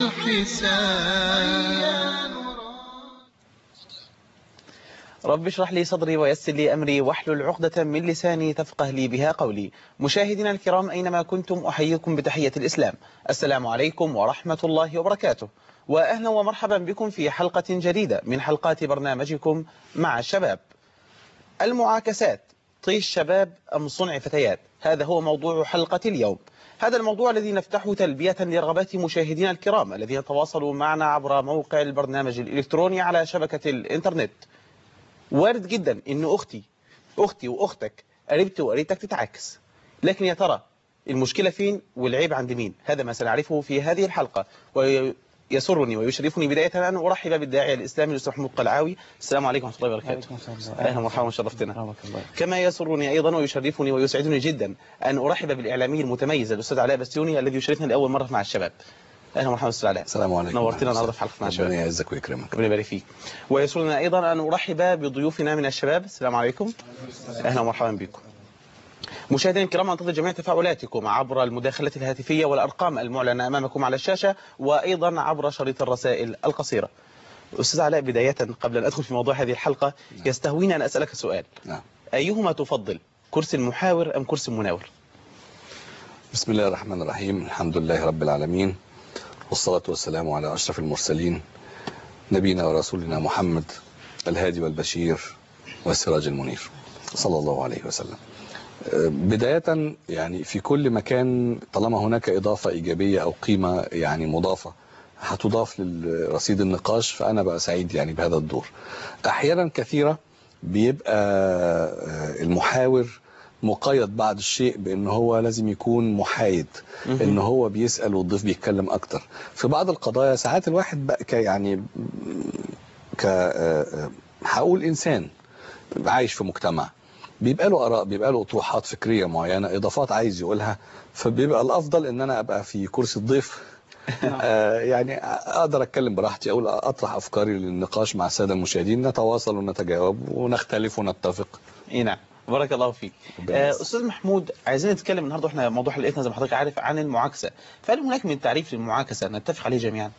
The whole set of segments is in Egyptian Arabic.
الحساب رب اشرح لي صدري ويسر لي أمري واحلل عقدة من لساني تفقه لي بها قولي مشاهدينا الكرام أينما كنتم أحييكم بتحية الإسلام السلام عليكم ورحمة الله وبركاته وأهلا ومرحبا بكم في حلقة جديدة من حلقات برنامجكم مع الشباب المعاكسات طيش شباب أم صنع فتيات هذا هو موضوع حلقة اليوم هذا الموضوع الذي نفتحه تلبية لرغبات مشاهدينا الكرام الذين تواصلوا معنا عبر موقع البرنامج الإلكتروني على شبكة الإنترنت وارد جدا ان اختي اختي واختك قريبتي وقريبتك تتعاكس لكن يا ترى المشكلة فين والعيب عند مين هذا ما سنعرفه في هذه الحلقة ويسرني ويشرفني بداية أن أرحب بالداعية الإسلامي الأستاذ محمود قلعاوي السلام عليكم ورحمة الله وبركاته أهلا ومرحبا وشرفتنا كما يسرني أيضا ويشرفني ويسعدني جدا أن أرحب بالإعلامي المتميز الأستاذ علاء بستيوني الذي يشرفنا لأول مرة مع الشباب اهلا ومرحبا استاذ علاء السلام عليكم نورتنا النهارده في حلقه مع الشباب ربنا يعزك ويكرمك ربنا يبارك فيك ويسرنا ايضا ان ارحب بضيوفنا من الشباب السلام عليكم اهلا ومرحبا بكم مشاهدينا الكرام انتظر جميع تفاعلاتكم عبر المداخلات الهاتفيه والارقام المعلنه امامكم على الشاشه وايضا عبر شريط الرسائل القصيره استاذ علاء بدايه قبل ان ادخل في موضوع هذه الحلقه يستهويني ان اسالك سؤال نعم ايهما تفضل كرسي المحاور ام كرسي المناور بسم الله الرحمن الرحيم الحمد لله رب العالمين والصلاة والسلام على أشرف المرسلين نبينا ورسولنا محمد الهادي والبشير والسراج المنير صلى الله عليه وسلم بداية يعني في كل مكان طالما هناك إضافة إيجابية أو قيمة يعني مضافة هتضاف لرصيد النقاش فأنا بقى سعيد يعني بهذا الدور أحيانا كثيرة بيبقى المحاور مقيد بعض الشيء بان هو لازم يكون محايد ان هو بيسال والضيف بيتكلم اكتر في بعض القضايا ساعات الواحد بقى ك يعني ك هقول انسان عايش في مجتمع بيبقى له اراء بيبقى له اطروحات فكريه معينه اضافات عايز يقولها فبيبقى الافضل ان انا ابقى في كرسي الضيف آه يعني اقدر اتكلم براحتي اقول اطرح افكاري للنقاش مع الساده المشاهدين نتواصل ونتجاوب ونختلف ونتفق اي نعم بارك الله فيك آه، استاذ محمود عايزين نتكلم النهارده احنا موضوع حلقتنا زي ما حضرتك عارف عن المعاكسه فهل هناك من تعريف للمعاكسه نتفق عليه جميعا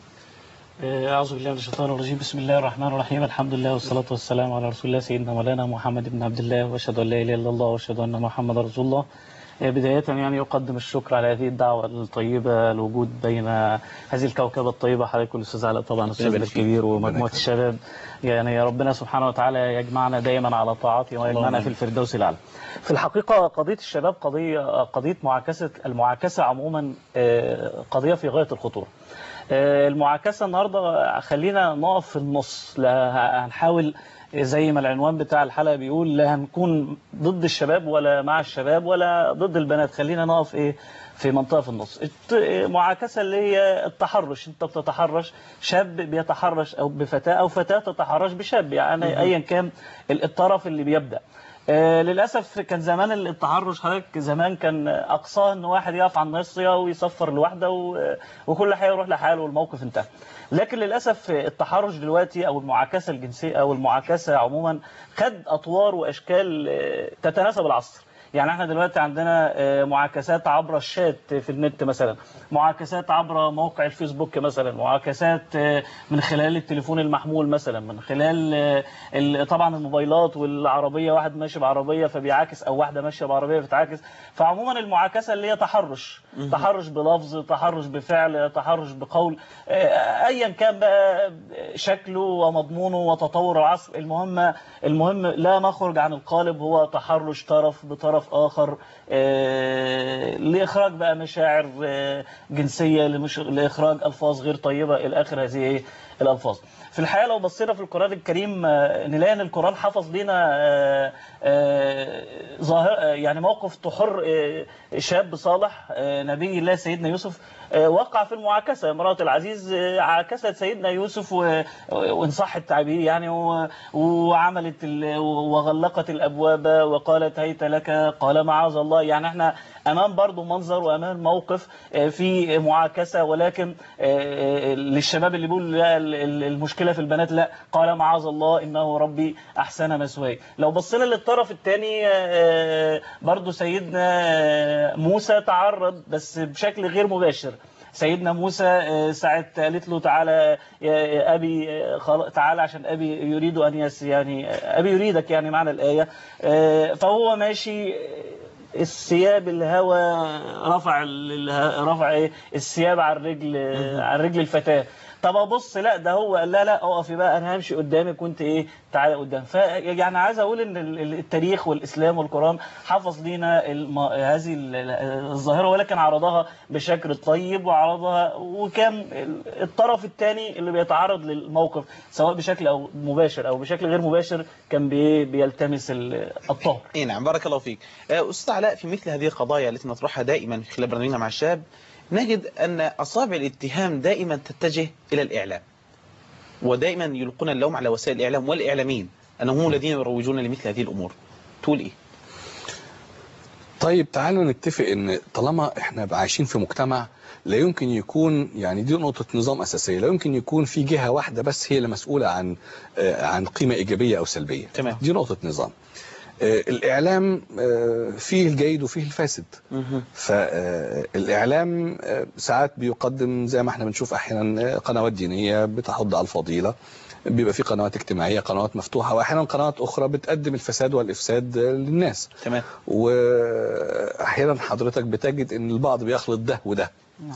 أعوذ بالله من الشيطان الرجيم بسم الله الرحمن الرحيم الحمد لله والصلاة والسلام على رسول الله سيدنا مولانا محمد بن عبد الله وأشهد أن لا إله إلا الله وأشهد أن محمد رسول الله بداية يعني يقدم الشكر على هذه الدعوة الطيبة الوجود بين هذه الكوكبة الطيبة حضرتك الأستاذ علاء طبعا الأستاذ الكبير ومجموعة الشباب يعني يا ربنا سبحانه وتعالى يجمعنا دايما على طاعته ويجمعنا في الفردوس الأعلى. في الحقيقة قضية الشباب قضية قضية معاكسة المعاكسة عموما قضية في غاية الخطورة. المعاكسة النهاردة خلينا نقف في النص لا هنحاول زي ما العنوان بتاع الحلقة بيقول لا هنكون ضد الشباب ولا مع الشباب ولا ضد البنات خلينا نقف ايه في منطقة في النص معاكسة اللي هي التحرش انت بتتحرش شاب بيتحرش او بفتاة او فتاة تتحرش بشاب يعني ايا كان الطرف اللي بيبدأ آه للأسف كان زمان التحرش حضرتك زمان كان أقصاه إن واحد يقف على الناصية ويصفر لوحده وكل حاجة يروح لحاله والموقف انتهى. لكن للأسف التحرش دلوقتي أو المعاكسة الجنسية أو المعاكسة عموما خد أطوار وأشكال تتناسب العصر. يعني احنا دلوقتي عندنا معاكسات عبر الشات في النت مثلا معاكسات عبر موقع الفيسبوك مثلا معاكسات من خلال التليفون المحمول مثلا من خلال طبعا الموبايلات والعربية واحد ماشي بعربية فبيعاكس او واحدة ماشية بعربية بتعاكس فعموما المعاكسة اللي هي تحرش تحرش بلفظ تحرش بفعل تحرش بقول ايا كان بقى شكله ومضمونه وتطور العصر المهم المهم لا نخرج عن القالب هو تحرش طرف بطرف طرف آخر لإخراج بقى مشاعر جنسية لإخراج ألفاظ غير طيبة إلى آخر هذه إيه الألفاظ في الحقيقة لو بصينا في القرآن الكريم نلاقي أن القرآن حفظ لنا ظاهر يعني موقف تحر شاب صالح نبي الله سيدنا يوسف وقع في المعاكسة امرأة العزيز عاكست سيدنا يوسف وإن صح التعبير يعني وعملت وغلقت الأبواب وقالت هيت لك قال معاذ الله يعني احنا أمام برضو منظر وأمام موقف في معاكسة ولكن للشباب اللي بيقول لا المشكلة في البنات لا قال معاذ الله إنه ربي أحسن مسواي لو بصينا للطرف الثاني برضو سيدنا موسى تعرض بس بشكل غير مباشر سيدنا موسى آه، ساعة قالت له تعالى يا يا أبي آه، خل- تعالى عشان أبي يريد أن يس يعني آه، أبي يريدك يعني معنى الآية آه، فهو ماشي آه، الثياب الهوى رفع ال- اله- رفع ايه الثياب على الرجل على رجل الفتاه طب ابص لا ده هو قال لا لا اقفي بقى انا همشي قدامك وانت ايه تعالى قدام فيعني عايز اقول ان ال- ال- التاريخ والاسلام والقران حفظ لنا الم... هذه ال- ال- الظاهره ولكن عرضها بشكل طيب وعرضها وكان ال- الطرف الثاني اللي بيتعرض للموقف سواء بشكل او مباشر او بشكل غير مباشر كان بي... بيلتمس ال- الطهر اي نعم بارك الله فيك آه، استاذ علاء في مثل هذه القضايا التي نطرحها دائما في خلال برنامجنا مع الشاب نجد ان اصابع الاتهام دائما تتجه الى الاعلام ودائما يلقون اللوم على وسائل الاعلام والاعلاميين انهم هم الذين يروجون لمثل هذه الامور تقول ايه طيب تعالوا نتفق ان طالما احنا عايشين في مجتمع لا يمكن يكون يعني دي نقطة نظام أساسية لا يمكن يكون في جهة واحدة بس هي اللي مسؤولة عن آه، عن قيمة إيجابية أو سلبية تمام. دي نقطة نظام آه، الإعلام آه، فيه الجيد وفيه الفاسد فالإعلام ساعات بيقدم زي ما احنا بنشوف أحيانا آه، قنوات دينية بتحض على الفضيلة بيبقى في قنوات اجتماعية قنوات مفتوحة وأحيانا قنوات أخرى بتقدم الفساد والإفساد آه، للناس تمام واحيانا حضرتك بتجد ان البعض بيخلط ده وده نعم.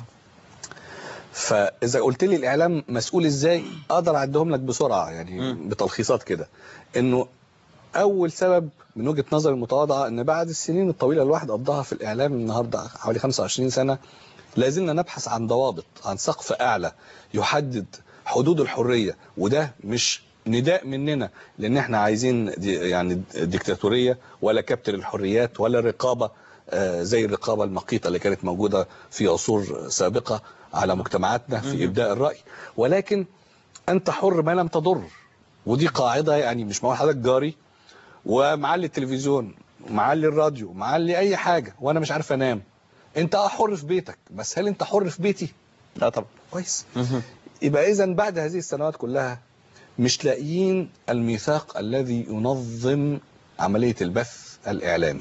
فاذا قلت لي الاعلام مسؤول ازاي اقدر اعدهم لك بسرعه يعني مم. بتلخيصات كده انه اول سبب من وجهه نظري المتواضعه ان بعد السنين الطويله الواحد قضاها في الاعلام النهارده حوالي 25 سنه لازلنا نبحث عن ضوابط عن سقف اعلى يحدد حدود الحريه وده مش نداء مننا لان احنا عايزين دي يعني ديكتاتوريه ولا كبتر الحريات ولا رقابه آه، زي الرقابه المقيته اللي كانت موجوده في عصور سابقه على مجتمعاتنا في ابداء الراي ولكن انت حر ما لم تضر ودي قاعده يعني مش معقول حضرتك جاري ومعلي التلفزيون معلي الراديو معلي اي حاجه وانا مش عارف انام انت اه حر في بيتك بس هل انت حر في بيتي لا طبعا كويس يبقى اذا بعد هذه السنوات كلها مش لاقيين الميثاق الذي ينظم عمليه البث الاعلامي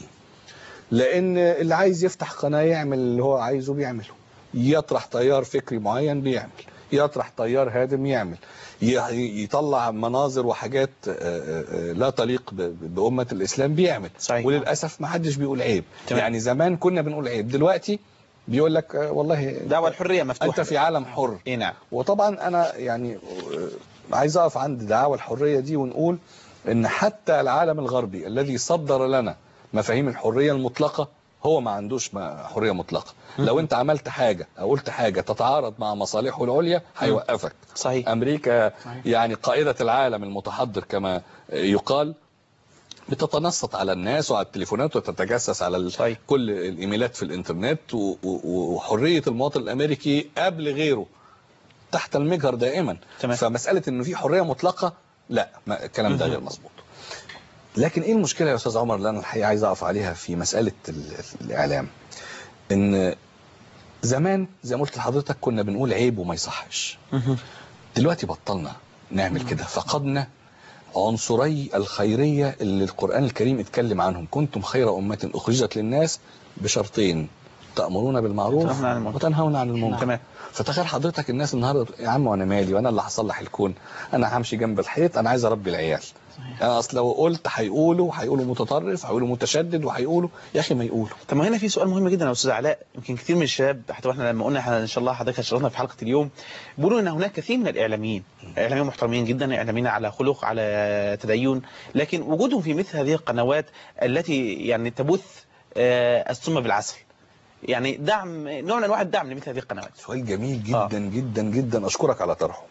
لان اللي عايز يفتح قناه يعمل اللي هو عايزه بيعمله يطرح تيار فكري معين بيعمل يطرح تيار هادم يعمل ي- يطلع مناظر وحاجات آه، آه، آه، لا تليق ب- ب- بأمة الإسلام بيعمل صحيح. وللأسف ما حدش بيقول عيب تمام. يعني زمان كنا بنقول عيب دلوقتي بيقول لك آه، والله دعوة الحرية مفتوحة أنت في عالم حر اي نعم وطبعا انا يعني آه، عايز اقف عند دعاوى الحريه دي ونقول ان حتى العالم الغربي الذي صدر لنا مفاهيم الحريه المطلقه هو ما عندوش ما- حريه مطلقه لو انت عملت حاجه او قلت حاجه تتعارض مع مصالحه العليا هيوقفك صحيح امريكا صحيح. يعني قائده العالم المتحضر كما يقال بتتنصت على الناس وعلى التليفونات وتتجسس على ال- صحيح. كل الايميلات في الانترنت و- و- وحريه المواطن الامريكي قبل غيره تحت المجهر دائما تمام. فمساله انه في حريه مطلقه لا ما الكلام ده غير مظبوط لكن ايه المشكله يا استاذ عمر اللي انا الحقيقه عايز اقف عليها في مساله ال- الاعلام ان زمان زي ما قلت لحضرتك كنا بنقول عيب وما يصحش دلوقتي بطلنا نعمل كده فقدنا عنصري الخيرية اللي القرآن الكريم اتكلم عنهم كنتم خير أمة أخرجت للناس بشرطين تأمرون بالمعروف وتنهون عن المنكر. وتنهون عن المنكر تمام فتخيل حضرتك الناس النهارده يا عم وانا مالي وانا اللي هصلح الكون انا همشي جنب الحيط انا عايز اربي العيال انا اصل لو قلت هيقولوا هيقولوا متطرف هيقولوا متشدد وهيقولوا يا اخي ما يقولوا طب ما هنا في سؤال مهم جدا يا استاذ علاء يمكن كثير من الشباب حتى احنا لما قلنا إحنا ان شاء الله حضرتك شرفنا في حلقه اليوم بيقولوا ان هناك كثير من الاعلاميين اعلاميين محترمين جدا اعلاميين على خلق على تدين لكن وجودهم في مثل هذه القنوات التي يعني تبث آه، السم بالعسل يعني دعم نوع من انواع الدعم لمثل هذه القنوات سؤال جميل جدا آه. جدا جدا اشكرك على طرحه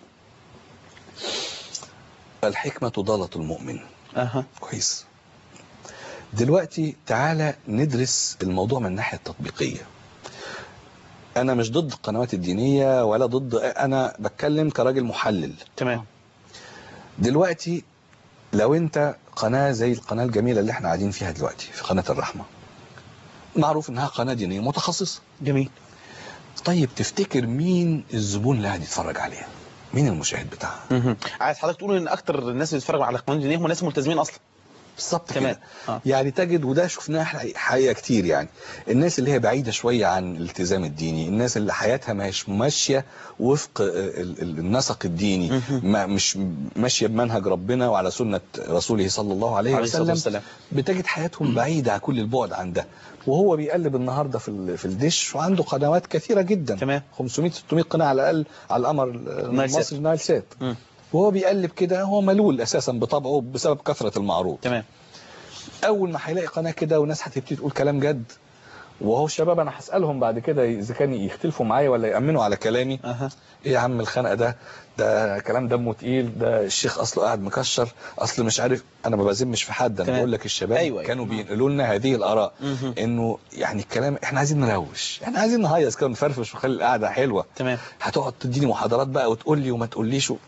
الحكمة ضالة المؤمن اها كويس دلوقتي تعالى ندرس الموضوع من الناحية التطبيقية انا مش ضد القنوات الدينية ولا ضد انا بتكلم كراجل محلل تمام دلوقتي لو انت قناة زي القناة الجميلة اللي احنا قاعدين فيها دلوقتي في قناة الرحمة معروف انها قناة دينية متخصصة جميل طيب تفتكر مين الزبون اللي قاعد يتفرج عليها مين المشاهد بتاعها مهم. عايز حضرتك تقول ان اكتر الناس اللي بيتفرجوا على القنوات الدينيه هم ناس ملتزمين اصلا بالظبط كمان. كده آه. يعني تجد وده شفناه حقيقة- حقيقه كتير يعني الناس اللي هي بعيده شويه عن الالتزام الديني الناس اللي حياتها مش ماشيه وفق آه، ال- ال- النسق الديني ما مش ماشيه بمنهج ربنا وعلى سنه رسوله صلى الله عليه عليه الصلاة وسلم والسلام. بتجد حياتهم بعيده عن كل البعد عن ده وهو بيقلب النهارده في ال- في الدش وعنده قنوات كثيره جدا تمام. 500 600 قناه على الاقل على القمر نايل سات. المصري نايل سات مم. وهو بيقلب كده هو ملول اساسا بطبعه بسبب كثره المعروض تمام اول ما هيلاقي قناه كده وناس هتبتدي تقول كلام جد وهو الشباب انا هسالهم بعد كده اذا كان يختلفوا معايا ولا يامنوا على كلامي أها. ايه يا عم الخنقه ده ده كلام دمه تقيل ده الشيخ اصله قاعد مكشر اصل مش عارف انا ما بذمش في حد انا تمام. بقول لك الشباب أيوة، أيوة. كانوا بينقلوا لنا هذه الاراء مهم. انه يعني الكلام احنا عايزين نروش احنا عايزين نهيص كده ونفرفش ونخلي القعده حلوه تمام هتقعد تديني محاضرات بقى وتقول لي وما تقوليش و...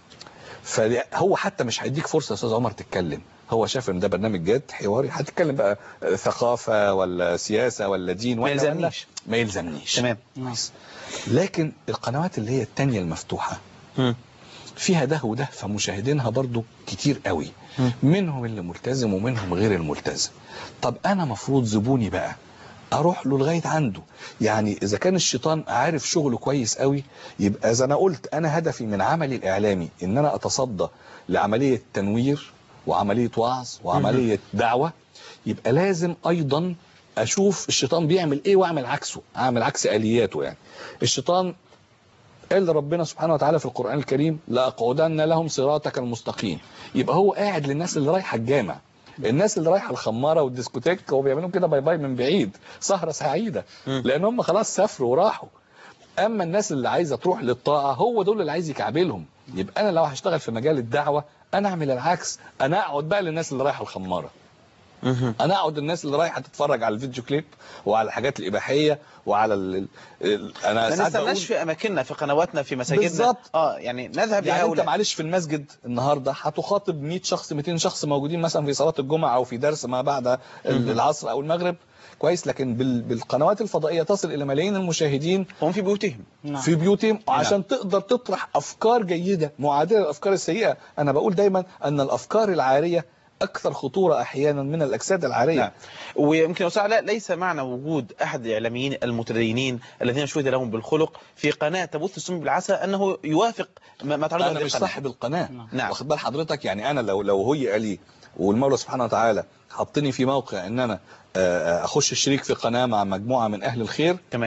فهو حتى مش هيديك فرصه يا استاذ عمر تتكلم هو شاف ان ده برنامج جد حواري هتتكلم بقى ثقافه ولا سياسه ولا دين ما ولا- ولا- يلزمنيش. ما يلزمنيش تمام كويس. لكن القنوات اللي هي التانية المفتوحه مم. فيها ده وده فمشاهدينها برضو كتير قوي مم. منهم اللي ملتزم ومنهم غير الملتزم طب انا مفروض زبوني بقى اروح له لغايه عنده يعني اذا كان الشيطان عارف شغله كويس قوي يبقى اذا انا قلت انا هدفي من عملي الاعلامي ان انا اتصدى لعمليه تنوير وعمليه وعظ وعمليه دعوه يبقى لازم ايضا اشوف الشيطان بيعمل ايه واعمل عكسه اعمل عكس الياته يعني الشيطان قال ربنا سبحانه وتعالى في القرآن الكريم لأقعدن لهم صراطك المستقيم يبقى هو قاعد للناس اللي رايحة الجامع الناس اللي رايحة الخمارة والديسكوتيك هو بيعملوا كده باي باي من بعيد سهرة سعيدة مم. لأن هم خلاص سافروا وراحوا أما الناس اللي عايزة تروح للطاعة هو دول اللي عايز يكعبلهم يبقى أنا لو هشتغل في مجال الدعوة أنا أعمل العكس أنا أقعد بقى للناس اللي رايحة الخمارة مهم. انا اقعد الناس اللي رايحه تتفرج على الفيديو كليب وعلى الحاجات الاباحيه وعلى ال... ال... انا ما ساعات بقول نستناش في اماكننا في قنواتنا في مساجدنا بالظبط. اه يعني نذهب يعني انت لهؤلاء معلش في المسجد النهارده هتخاطب 100 شخص 200 شخص موجودين مثلا في صلاه الجمعه او في درس ما بعد ال- العصر او المغرب كويس لكن بال... بالقنوات الفضائيه تصل الى ملايين المشاهدين هم في بيوتهم نعم. في بيوتهم عشان تقدر تطرح افكار جيده معادله للافكار السيئه انا بقول دايما ان الافكار العاريه اكثر خطوره احيانا من الاجساد العاريه نعم ويمكن أستاذ علاء ليس معنى وجود أحد الإعلاميين المتدينين الذين شهد لهم بالخلق في قناة تبث السم بالعسى أنه يوافق ما ما تعرض انا هذه مش القناة. صاحب القناه نعم. واخد بال حضرتك يعني انا لو لو هي لي والمولى سبحانه وتعالى حطني في موقع ان انا آه، اخش شريك في قناه مع مجموعه من اهل الخير تمام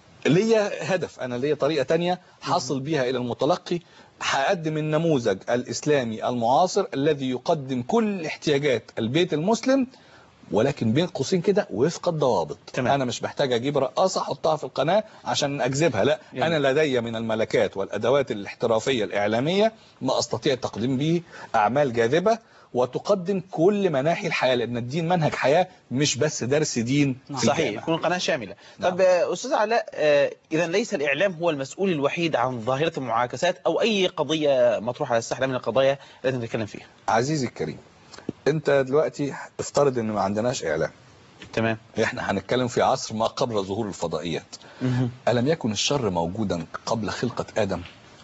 ليا هدف انا ليا طريقه تانية حصل بيها الى المتلقي هقدم النموذج الاسلامي المعاصر الذي يقدم كل احتياجات البيت المسلم ولكن بين قوسين كده وفق الضوابط تمام. انا مش محتاج اجيب رقاصه احطها في القناه عشان اجذبها لا يعني. انا لدي من الملكات والادوات الاحترافيه الاعلاميه ما استطيع التقديم به اعمال جاذبه وتقدم كل مناحي الحياه لان الدين منهج حياه مش بس درس دين في صحيح الجامع. يكون قناة شاملة نعم. طب آه، أستاذ علاء آه، إذا ليس الإعلام هو المسؤول الوحيد عن ظاهرة المعاكسات أو أي قضية مطروحة على الساحة من القضايا التي نتكلم فيها عزيزي الكريم انت دلوقتي افترض ان ما عندناش اعلام تمام احنا هنتكلم في عصر ما قبل ظهور الفضائيات ألم يكن الشر موجودا قبل خلقة آدم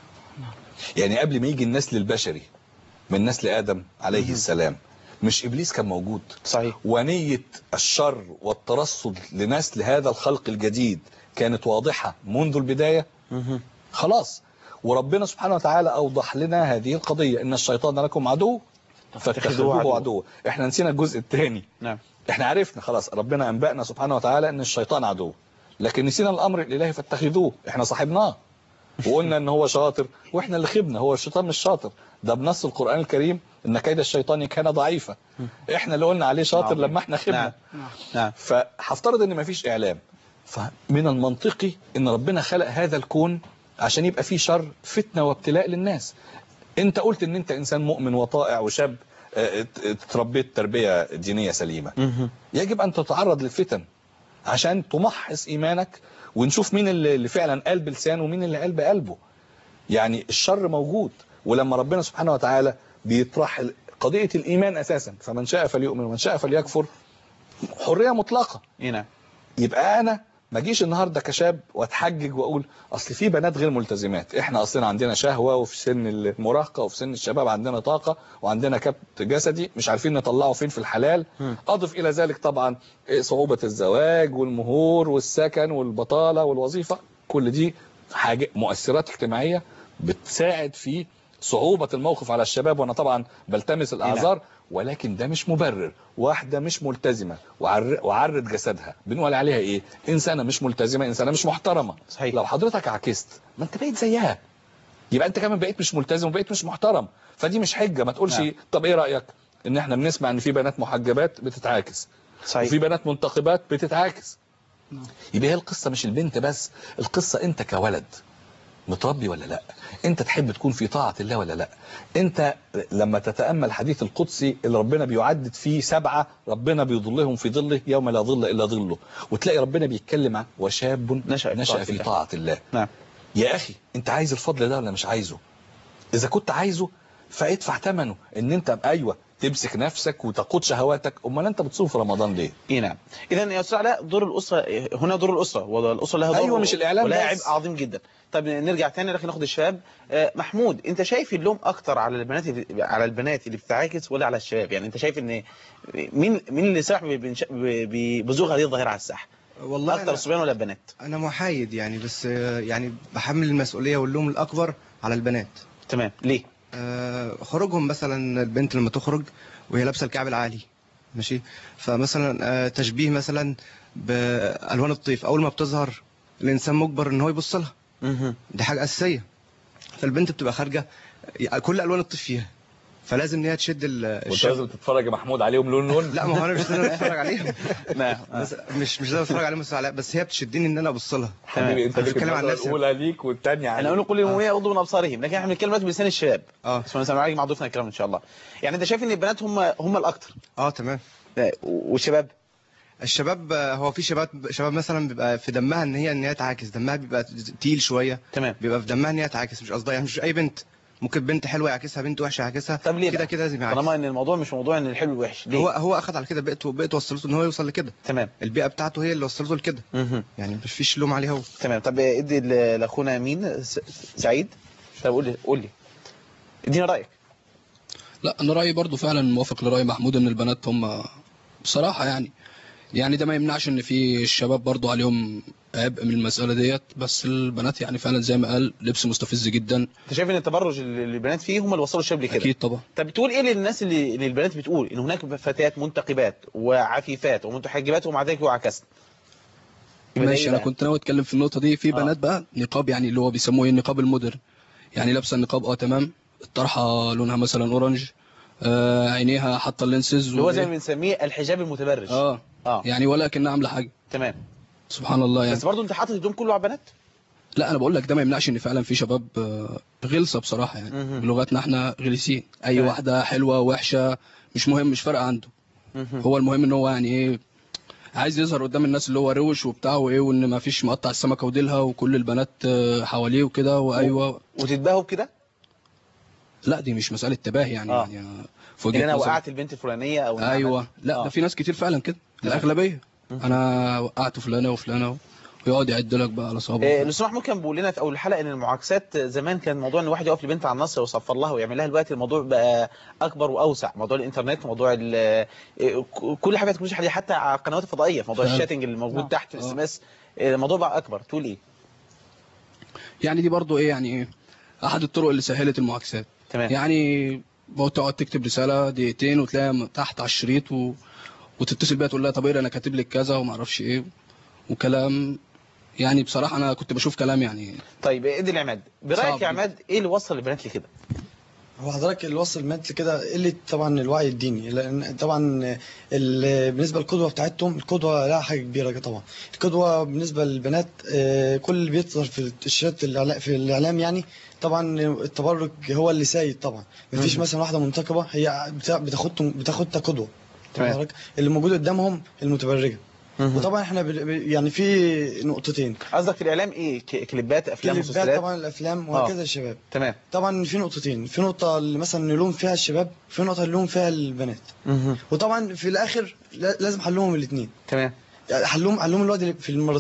يعني قبل ما يجي النسل البشري من نسل آدم عليه السلام مش إبليس كان موجود صحيح ونية الشر والترصد لنسل هذا الخلق الجديد كانت واضحة منذ البداية مهم. خلاص وربنا سبحانه وتعالى أوضح لنا هذه القضية إن الشيطان لكم عدو فاتخذوه عدوا. عدو احنا نسينا الجزء الثاني نعم احنا عرفنا خلاص ربنا انبأنا سبحانه وتعالى ان الشيطان عدو لكن نسينا الامر الالهي فاتخذوه احنا صاحبناه وقلنا ان هو شاطر واحنا اللي خبنا هو الشيطان مش شاطر ده بنص القرآن الكريم ان كيد الشيطان كان ضعيفا احنا اللي قلنا عليه شاطر نعم. لما احنا خبنا نعم نعم فهفترض ان مفيش اعلام فمن المنطقي ان ربنا خلق هذا الكون عشان يبقى فيه شر فتنة وابتلاء للناس انت قلت ان انت انسان مؤمن وطائع وشاب اه، ات- اتربيت تربية دينية سليمة مهم. يجب أن تتعرض للفتن عشان تمحص إيمانك ونشوف مين اللي اللي فعلا قلب لسانه ومين اللي قلب قلبه يعني الشر موجود ولما ربنا سبحانه وتعالى بيطرح ال- قضية الإيمان أساسا فمن شاء فليؤمن ومن شاء فليكفر حرية مطلقة إيه نعم يبقى أنا ما اجيش النهارده كشاب واتحجج واقول اصل في بنات غير ملتزمات احنا اصلا عندنا شهوه وفي سن المراهقه وفي سن الشباب عندنا طاقه وعندنا كبت جسدي مش عارفين نطلعه فين في الحلال مم. اضف الى ذلك طبعا صعوبه الزواج والمهور والسكن والبطاله والوظيفه كل دي حاجه مؤثرات اجتماعيه بتساعد في صعوبة الموقف على الشباب وانا طبعا بلتمس الاعذار ولكن ده مش مبرر واحدة مش ملتزمة وعر... وعرت جسدها بنقول عليها ايه انسانة مش ملتزمة انسانة مش محترمة صحيح. لو حضرتك عكست ما انت بقيت زيها يبقى انت كمان بقيت مش ملتزم وبقيت مش محترم فدي مش حجة ما تقولش نعم. طب ايه رأيك ان احنا بنسمع ان في بنات محجبات بتتعاكس صحيح وفي بنات منتقبات بتتعاكس يبقى هي القصة مش البنت بس القصة انت كولد متربي ولا لا انت تحب تكون في طاعة الله ولا لا انت لما تتأمل حديث القدسي اللي ربنا بيعدد فيه سبعة ربنا بيظلهم في ظله يوم لا ظل إلا ظله وتلاقي ربنا بيتكلم عن وشاب نشأ في نشأ طاعة في الله. طاعة الله نعم يا أخي انت عايز الفضل ده ولا مش عايزه إذا كنت عايزه فادفع ثمنه ان انت أيوة تمسك نفسك وتقود شهواتك امال انت بتصوم في رمضان ليه اي نعم اذا يا استاذ علاء دور الاسره هنا دور الاسره والاسره لها دور أيوة، مش الإعلام ولها بس. عبء عظيم جدا طب نرجع تاني لكن ناخد الشباب آه، محمود انت شايف اللوم اكتر على البنات اللي- على البنات اللي بتعاكس ولا على الشباب يعني انت شايف ان مين مين اللي سرح بنش- ب- ب- بزوغ هذه الظاهره على الساحه والله اكتر أنا, الصبيان ولا البنات انا محايد يعني بس آه، يعني بحمل المسؤوليه واللوم الاكبر على البنات تمام ليه آه، خروجهم مثلا البنت لما تخرج وهي لابسه الكعب العالي ماشي فمثلا آه، تشبيه مثلا بالوان الطيف اول ما بتظهر الانسان مجبر ان هو يبص لها مهم. دي حاجه اساسيه فالبنت بتبقى خارجه كل الوان الطيف فيها فلازم ان هي تشد ال- وانت الشاب لازم تتفرج يا محمود عليهم لون لون لا ما هو انا مش لازم اتفرج عليهم نعم آه. بس مش مش لازم اتفرج عليهم بس على- بس هي بتشدني ان انا ابص لها حبيبي انت أنا ليك بتكلم عن النظرة نفسي. الاولى ليك والثانيه احنا نقول كل يوميه يغضوا من ابصارهم لكن احنا بنتكلم دلوقتي بلسان الشباب اه بس انا معاك مع ضيوفنا الكرام ان شاء الله يعني انت شايف ان البنات هم هم الاكثر اه تمام والشباب الشباب آه، هو في شباب شباب مثلا بيبقى في دمها ان هي ان هي تعاكس دمها بيبقى تقيل شويه تمام بيبقى في دمها ان هي تعاكس مش قصدها يعني مش اي بنت ممكن بنت حلوه يعكسها بنت وحشه يعكسها طب ليه كده بقى؟ كده لازم يعكس طالما ان الموضوع مش موضوع ان الحلو والوحش ليه هو هو اخد على كده بيئته بيئته وصلته ان هو يوصل لكده تمام البيئه بتاعته هي اللي وصلته لكده مهم. يعني مش فيش لوم عليه هو تمام طب ادي ل- لاخونا مين س- سعيد طب قول لي قول لي ادينا رايك لا انا رايي برضو فعلا موافق لراي محمود ان البنات هم بصراحه يعني يعني ده ما يمنعش ان في الشباب برضو عليهم عبء من المساله ديت بس البنات يعني فعلا زي ما قال لبس مستفز جدا انت شايف ان التبرج اللي البنات فيه هم اللي وصلوا الشباب لكده اكيد طبعا طب بتقول ايه للناس اللي, اللي البنات بتقول ان هناك فتيات منتقبات وعفيفات ومتحجبات ومع ذلك يعكسن يبقى ده ماشي إيه انا بقى؟ كنت ناوي اتكلم في النقطه دي في آه. بنات بقى نقاب يعني اللي هو بيسموه ايه النقاب المودرن يعني لابسه النقاب اه تمام الطرحه لونها مثلا اورنج آه عينيها حاطه اللينسز اللي هو زي و- ما بنسميه الحجاب المتبرج اه اه يعني ولا كانها عامله حاجه تمام سبحان الله يعني بس برضه انت حاطط الدوم كله على البنات لا انا بقول لك ده ما يمنعش ان فعلا في شباب آه، غلسه بصراحه يعني مهم. بلغتنا احنا غلسين اي تمام. واحده حلوه وحشه مش مهم مش فارقه عنده مهم. هو المهم ان هو يعني ايه عايز يظهر قدام الناس اللي هو روش وبتاع وايه وان ما فيش مقطع السمكه وديلها وكل البنات آه، حواليه وكده وايوه وتتباهوا بكده لا دي مش مساله تباهي يعني آه. يعني أنا في ان وجهه انا نظري وقعت البنت الفلانيه او إن أنا ايوه عملت- لا آه. ده في ناس كتير فعلا كده تمام. الاغلبيه مهم. انا وقعت فلانه وفلانه ويقعد يعد لك بقى على إيه، صوابعه الاستاذ محمود كان بيقول لنا في اول الحلقه ان المعاكسات زمان كان موضوع ان واحد يقف لبنت على النص ويصفر لها ويعمل لها دلوقتي الموضوع بقى اكبر واوسع موضوع الانترنت موضوع ال- إيه، كل حاجه تكنولوجيا حديثة، حتى على القنوات الفضائيه في موضوع فعلا. الشاتنج اللي موجود آه. تحت في الاس آه. ام اس الموضوع بقى اكبر تقول ايه يعني دي برضو ايه يعني ايه احد الطرق اللي سهلت المعاكسات تمام يعني تقعد تكتب رساله دقيقتين وتلاقيها تحت على الشريط و... وتتصل بيها تقول لها طب ايه انا كاتب لك كذا وما اعرفش ايه وكلام يعني بصراحه انا كنت بشوف كلام يعني طيب ادي العماد برايك صعب يا عماد ايه اللي وصل البنات لكده هو حضرتك اللي وصل البنات لكده قله طبعا الوعي الديني لان طبعا ال- بالنسبه للقدوه بتاعتهم القدوه لها حاجه كبيره طبعا القدوه بالنسبه للبنات آه، كل اللي بيظهر في الشاشات الإعلا- في الاعلام يعني طبعا التبرج هو اللي سايد طبعا مفيش مم. مثلا واحده منتقبه هي بتا- بتاخد بتاخدها قدوه تمام. حضرتك؟ اللي موجود قدامهم المتبرجه وطبعا احنا بن- يعني في نقطتين قصدك في الاعلام ايه ك- كليبات افلام كليبات مسلسلات طبعا الافلام وهكذا الشباب تمام طبعا في نقطتين في نقطة اللي مثلا نلوم فيها الشباب في نقطة نلوم فيها البنات وطبعا في الآخر لا- لازم حلهم الاثنين تمام يعني حلهم حلهم الوقت في المرتين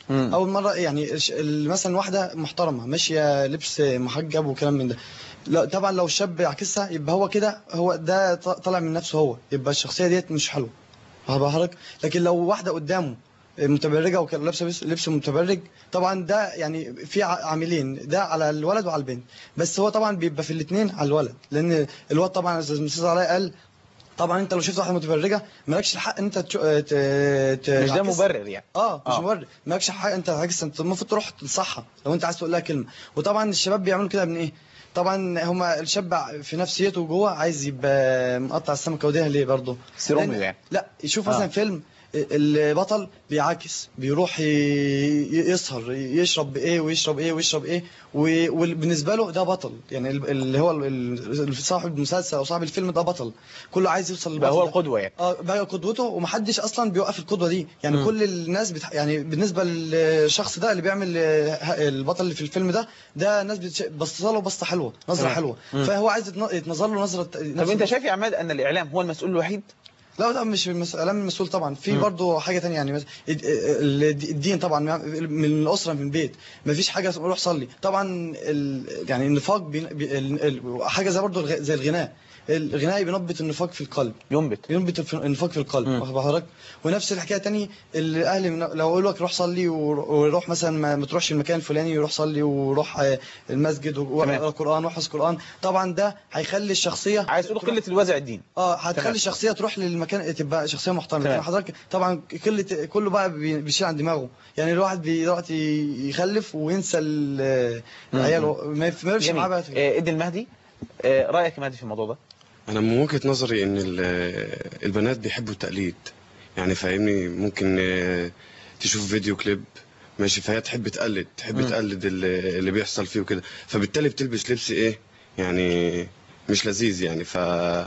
مم. اول مره يعني الش- ال- مثلا واحده محترمه ماشيه لبس محجب وكلام من ده لا طبعا لو الشاب يعكسها يبقى هو كده هو ده ط- طالع من نفسه هو يبقى الشخصيه ديت مش حلوه هبهرك لكن لو واحده قدامه متبرجه وكان لابسه بس- لبس متبرج طبعا ده يعني في ع- عاملين ده على الولد وعلى البنت بس هو طبعا بيبقى في الاثنين على الولد لان الولد طبعا زي ما الاستاذ علاء قال طبعا انت لو شفت واحده متبرجه مالكش الحق ان انت تشو- ت- ت- مش ده تعكس- مبرر يعني اه مش آه. مبرر مالكش حق انت تعكس انت المفروض تروح تنصحها لو انت عايز تقول لها كلمه وطبعا الشباب بيعملوا كده من ايه طبعا هما الشاب في نفسيته جوه عايز يبقى مقطع السمكه وديها ليه برضه سيروميو لأن- يعني لا يشوف آه. مثلا فيلم البطل بيعاكس بيروح ي- ي- يسهر يشرب ايه ويشرب ايه ويشرب ايه و- وبالنسبه له ده بطل يعني ال- اللي هو ال- ال- صاحب المسلسل او صاحب الفيلم ده بطل كله عايز يوصل بقى للبطل هو ده. القدوه يعني اه بقى قدوته ومحدش اصلا بيوقف القدوه دي يعني مم. كل الناس بتح... يعني بالنسبه للشخص ده اللي بيعمل آه، ه- البطل اللي في الفيلم ده ده ناس بتش... بصت له بصه حلوه نظره تمام. حلوه مم. فهو عايز يتن- يتنظر له نظره طب انت شايف يا عماد ان الاعلام هو المسؤول الوحيد لا لا مش المس- الاعلام المسؤول طبعا في مم. برضه حاجه تانية يعني مثلا الد- ال- الدين طبعا من الاسره من البيت ما فيش حاجه اسمها روح صلي طبعا ال... يعني النفاق بي... بي... ال... ال... حاجه زي برضه الغ... زي الغناء الغناء بينبت النفاق في القلب ينبت ينبت الف- النفاق في القلب مم. واخد بالك ونفس الحكايه تاني الاهل من لو اقول لك روح صلي ور- وروح مثلا ما ما تروحش المكان الفلاني وروح صلي وروح آه، المسجد واقرا تمام. قران واحفظ قران طبعا ده هيخلي الشخصيه عايز تقول تروح- قله الوازع الدين اه تمام. هتخلي الشخصيه تروح للمكان تبقى شخصيه محترمه تمام. لكن حضرتك طبعا كل كله بقى بي- بيشيل عن دماغه يعني الواحد بي- دلوقتي يخلف وينسى ال- العيال ما يف- ما يفرقش معاه بقى جميل آه، ادي المهدي آه، رايك يا مهدي في الموضوع ده انا من وجهة نظري ان ال- البنات بيحبوا التقليد يعني فاهمني ممكن آه، تشوف فيديو كليب ماشي فهي تحب تقلد تحب مم. تقلد اللي اللي بيحصل فيه وكده فبالتالي بتلبس لبس ايه يعني مش لذيذ يعني ف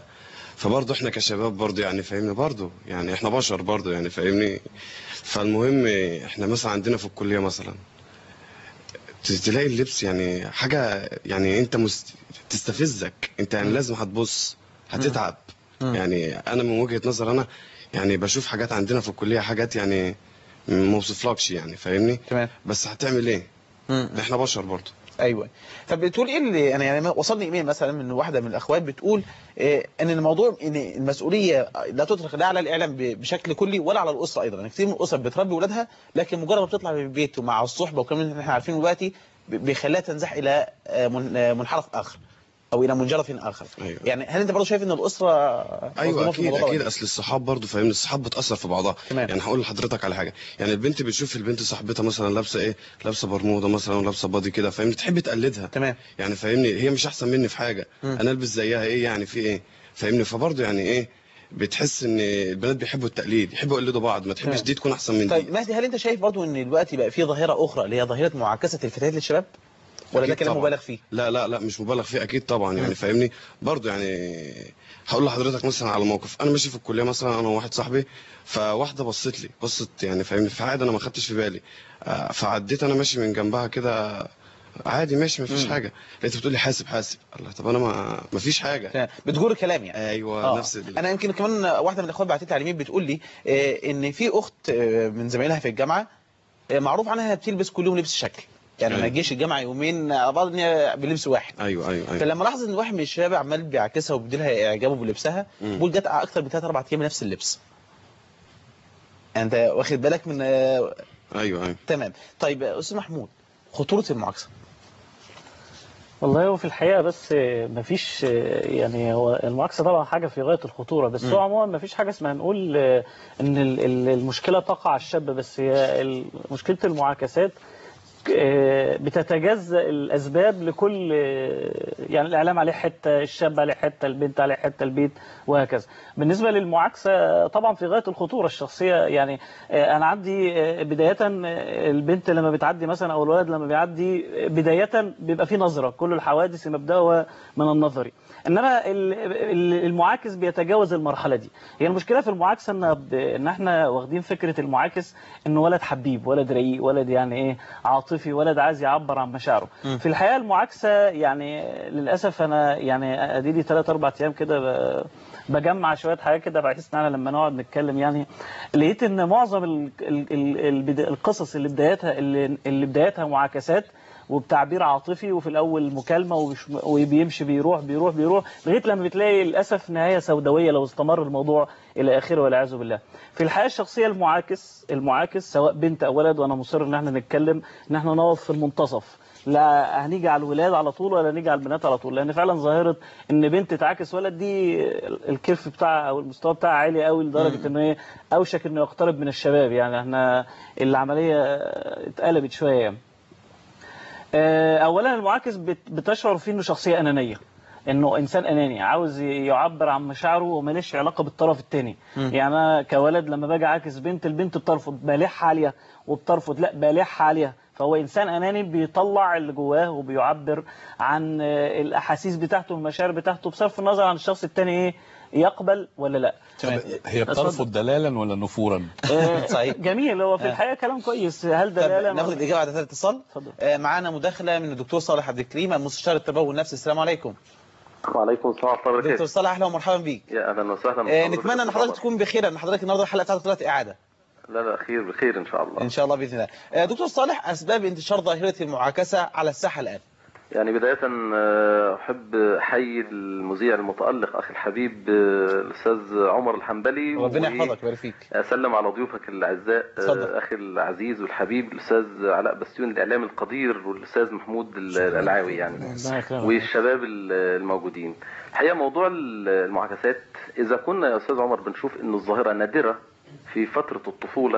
فبرضه احنا كشباب برضه يعني فاهمني برضه يعني احنا بشر برضه يعني فاهمني فالمهم احنا مثلا عندنا في الكلية مثلا ت- تلاقي اللبس يعني حاجة يعني انت مست... تستفزك انت يعني لازم هتبص هتتعب مم. يعني انا من وجهة نظر انا يعني بشوف حاجات عندنا في الكلية حاجات يعني ما اوصفلكش يعني فاهمني تمام بس هتعمل ايه احنا بشر برضه ايوه طب بتقول ايه اللي انا يعني وصلني ايميل مثلا من واحده من الاخوات بتقول إيه ان الموضوع ان المسؤوليه لا تطلق لا على الاعلام ب- بشكل كلي ولا على الاسره ايضا يعني كتير من الاسر بتربي ولادها لكن مجرد ما بتطلع من البيت ومع الصحبه وكمان اللي احنا عارفينه دلوقتي ب- بيخليها تنزح الى آه، من- آه، منحرف اخر او الى منجرف اخر ايوه يعني هل انت برضه شايف ان الاسره ايوه مظلومة في اكيد الموضوع ده اكيد ولا اصل الصحاب برضه فاهمني الصحاب بتاثر في بعضها تمام. يعني هقول لحضرتك على حاجه يعني البنت بتشوف البنت صاحبتها مثلا لابسه ايه لابسه برموده مثلا ولابسه بادي كده فاهمني تحب تقلدها تمام يعني فاهمني هي مش احسن مني في حاجه مم. انا البس زيها ايه يعني في ايه فاهمني فبرضه يعني ايه بتحس ان البنات بيحبوا التقليد يحبوا يقلدوا بعض ما تحبش تمام. دي تكون احسن من دي طيب مهدي هل انت شايف برضه ان دلوقتي بقى في ظاهره اخرى اللي هي ظاهره معاكسه الفتيات للشباب ولا ده أكيد كلام طبعاً. مبالغ فيه لا لا لا مش مبالغ فيه اكيد طبعا مم. يعني فاهمني برضه يعني هقول لحضرتك مثلا على موقف انا ماشي في الكليه مثلا انا وواحد صاحبي فواحده بصت لي بصت يعني فاهمني فعادي انا ما خدتش في بالي آه، فعديت انا ماشي من جنبها كده عادي ماشي ما فيش مم. حاجه لقيت بتقول لي حاسب حاسب الله طب انا ما ما فيش حاجه تمام. بتجور الكلام يعني ايوه آه. نفس ال... انا يمكن كمان واحده من الاخوات بعتت لي على اليمين بتقول لي آه، ان في اخت آه، من زمايلها في الجامعه آه، معروف عنها انها بتلبس كل يوم لبس شكل يعني ما أيوة. تجيش الجامعه يومين على بعض ان هي بلبس واحد ايوه ايوه ايوه فلما لاحظ ان واحد من الشباب عمال بيعكسها وبيديلها اعجابه بلبسها مم. بقول جت اكتر من ثلاث اربع ايام نفس اللبس انت واخد بالك من آه، ايوه ايوه تمام طيب آه، استاذ محمود خطوره المعاكسه والله هو في الحقيقة بس مفيش يعني هو المعاكسة طبعا حاجة في غاية الخطورة بس هو عموما مفيش حاجة اسمها نقول ان ال- ال- المشكلة تقع على الشاب بس هي ال- مشكلة المعاكسات آه، بتتجزأ الأسباب لكل آه، يعني الإعلام عليه حتة الشاب عليه حتة البنت عليه حتة البيت وهكذا بالنسبة للمعاكسة طبعا في غاية الخطورة الشخصية يعني آه، أنا عندي آه، بداية آه، البنت لما بتعدي مثلا أو الولد لما بيعدي آه، بداية بيبقى في نظرة كل الحوادث مبدأها من النظري انما ال- ال- المعاكس بيتجاوز المرحله دي هي المشكله في المعاكسه ان ب- ان احنا واخدين فكره المعاكس انه ولد حبيب ولد رقيق ولد يعني ايه عاطفي ولد عايز يعبر عن مشاعره مم. في الحقيقه المعاكسه يعني للاسف انا يعني ادي لي 3 4 ايام كده ب- بجمع شويه حاجات كده بحس ان انا لما نقعد نتكلم يعني لقيت ان معظم ال ال ال البدا- القصص اللي بدايتها اللي, اللي بدايتها معاكسات وبتعبير عاطفي وفي الاول مكالمه وبيش- وبيمشي بيروح بيروح بيروح لغايه لما بتلاقي للاسف نهايه سوداويه لو استمر الموضوع الى اخره والعياذ بالله. في الحياه الشخصيه المعاكس المعاكس سواء بنت او ولد وانا مصر ان احنا نتكلم ان احنا نقف في المنتصف. لا هنيجي على الولاد على طول ولا نيجي على البنات على طول لان فعلا ظاهره ان بنت تعاكس ولد دي الكيرف بتاعها او المستوى بتاعها عالي قوي لدرجه ان هي اوشك انه يقترب من الشباب يعني احنا العمليه اتقلبت شويه يعني. آه، اولا المعاكس بت- بتشعر فيه انه شخصيه انانيه انه انسان اناني عاوز يعبر عن مشاعره وماليش علاقه بالطرف الثاني يعني انا كولد لما باجي اعاكس بنت البنت بترفض بالح عاليه وبترفض لا بالح عاليه فهو انسان اناني بيطلع اللي جواه وبيعبر عن آه، الاحاسيس بتاعته والمشاعر بتاعته بصرف النظر عن الشخص الثاني ايه يقبل ولا لا تمام هي بترفض دلالا ولا نفورا آه، صحيح. جميل هو في الحقيقه كلام كويس هل طب دلاله ناخد الاجابه على هذا الاتصال اتفضل. آه، معانا مداخله من الدكتور صالح عبد الكريم المستشار التربوي النفسي السلام عليكم وعليكم السلام ورحمه الله دكتور وبركاته صالح اهلا ومرحبا بيك يا اهلا وسهلا آه، بحضرتك نتمنى ان حضرتك طبعاً. تكون بخير لان حضرتك النهارده الحلقه بتاعتك طلعت اعاده لا لا خير بخير ان شاء الله ان شاء الله باذن الله آه، دكتور صالح اسباب انتشار ظاهره المعاكسه على الساحه الان يعني بدايه آه، احب احيي المذيع المتالق اخي الحبيب آه، الاستاذ عمر الحنبلي ربنا و- يحفظك ويبارك فيك اسلم على ضيوفك الاعزاء آه، اتفضل. اخي العزيز والحبيب الاستاذ علاء بستيون الاعلامي القدير والاستاذ محمود الالعاوي يعني ربنا يكرمك. والشباب ال- الموجودين الحقيقه موضوع المعاكسات اذا كنا يا استاذ عمر بنشوف ان الظاهره نادره في فتره الطفوله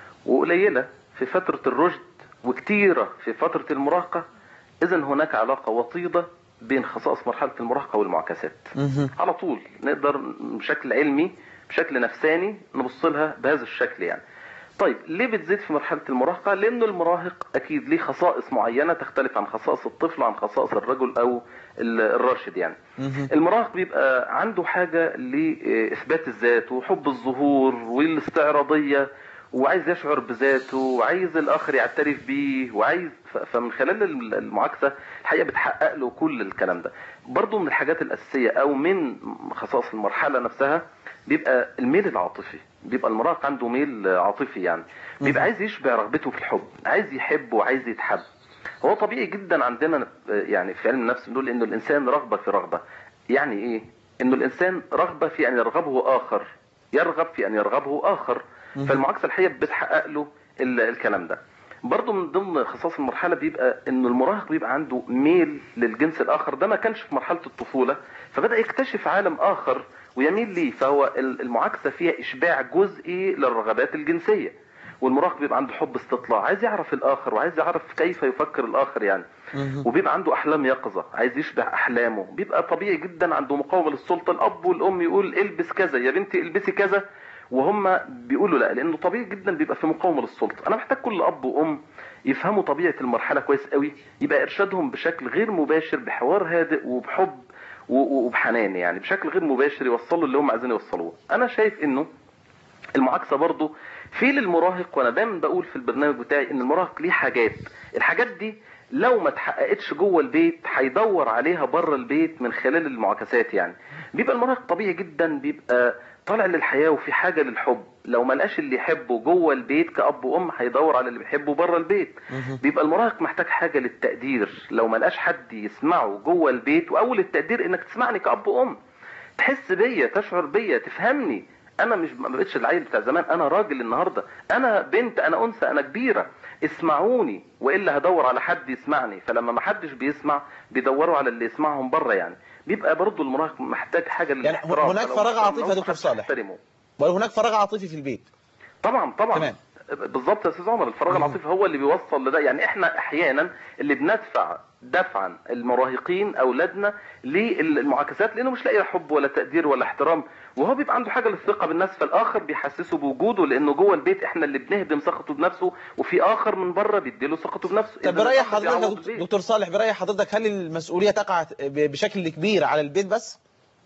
وقليله في فتره الرشد وكتيره في فتره المراهقه اذا هناك علاقه وطيده بين خصائص مرحله المراهقه والمعاكسات على طول نقدر بشكل علمي بشكل نفساني نبص لها بهذا الشكل يعني طيب ليه بتزيد في مرحلة المراهقة؟ لأنه المراهق أكيد ليه خصائص معينة تختلف عن خصائص الطفل وعن خصائص الرجل أو ال- الراشد يعني. المراهق بيبقى عنده حاجة لإثبات الذات وحب الظهور والاستعراضية وعايز يشعر بذاته وعايز الآخر يعترف بيه وعايز ف- فمن خلال الم- المعاكسة الحقيقة بتحقق له كل الكلام ده. برضه من الحاجات الأساسية أو من خصائص المرحلة نفسها بيبقى الميل العاطفي بيبقى المراهق عنده ميل عاطفي يعني بيبقى عايز يشبع رغبته في الحب عايز يحب وعايز يتحب هو طبيعي جدا عندنا يعني في علم النفس بنقول انه الانسان رغبه في رغبه يعني ايه انه الانسان رغبه في ان يرغبه اخر يرغب في ان يرغبه اخر فالمعاكسه الحقيقه بتحقق له ال- الكلام ده برضه من ضمن خصائص المرحله بيبقى انه المراهق بيبقى عنده ميل للجنس الاخر ده ما كانش في مرحله الطفوله فبدا يكتشف عالم اخر ويميل ليه فهو ال- المعاكسه فيها اشباع جزئي للرغبات الجنسيه والمراهق بيبقى عنده حب استطلاع عايز يعرف الاخر وعايز يعرف كيف يفكر الاخر يعني وبيبقى عنده احلام يقظه عايز يشبع احلامه بيبقى طبيعي جدا عنده مقاومه للسلطه الاب والام يقول البس كذا يا بنتي البسي كذا وهم بيقولوا لا لانه طبيعي جدا بيبقى في مقاومه للسلطه انا محتاج كل اب وام يفهموا طبيعه المرحله كويس قوي يبقى ارشادهم بشكل غير مباشر بحوار هادئ وبحب و- و- وبحنان يعني بشكل غير مباشر يوصلوا اللي هم عايزين يوصلوه انا شايف انه المعاكسه برضو في للمراهق وانا دايما بقول في البرنامج بتاعي ان المراهق ليه حاجات الحاجات دي لو ما اتحققتش جوه البيت هيدور عليها بره البيت من خلال المعاكسات يعني بيبقى المراهق طبيعي جدا بيبقى طالع للحياه وفي حاجه للحب لو ما لقاش اللي يحبه جوه البيت كاب وام هيدور على اللي بيحبه بره البيت بيبقى المراهق محتاج حاجه للتقدير لو ما لقاش حد يسمعه جوه البيت واول التقدير انك تسمعني كاب وام تحس بيا تشعر بيا تفهمني انا مش ما بقتش العيل بتاع زمان انا راجل النهارده انا بنت انا انثى انا كبيره اسمعوني والا هدور على حد يسمعني فلما ما حدش بيسمع بيدوروا على اللي يسمعهم بره يعني بيبقى برضه المراهق محتاج حاجه للاحترام هناك فلو فراغ ما عاطفي يا احترمناهوش دكتور محدش صالح. هيحترمه. وهناك فراغ عاطفي في البيت طبعا طبعا تمام. بالظبط يا استاذ عمر الفراغ العاطفي هو اللي بيوصل لده يعني احنا احيانا اللي بندفع دفعا المراهقين اولادنا للمعاكسات لانه مش لاقي حب ولا تقدير ولا احترام وهو بيبقى عنده حاجه للثقه بالناس فالاخر بيحسسه بوجوده لانه جوه البيت احنا اللي بنهدم ثقته بنفسه وفي اخر من بره بيديله ثقته بنفسه طب إذا برأي الأخ حضرتك يا بيعوض دكتور- البيت. دكتور صالح برأي حضرتك هل المسؤولية تقع ب- بشكل كبير على البيت بس؟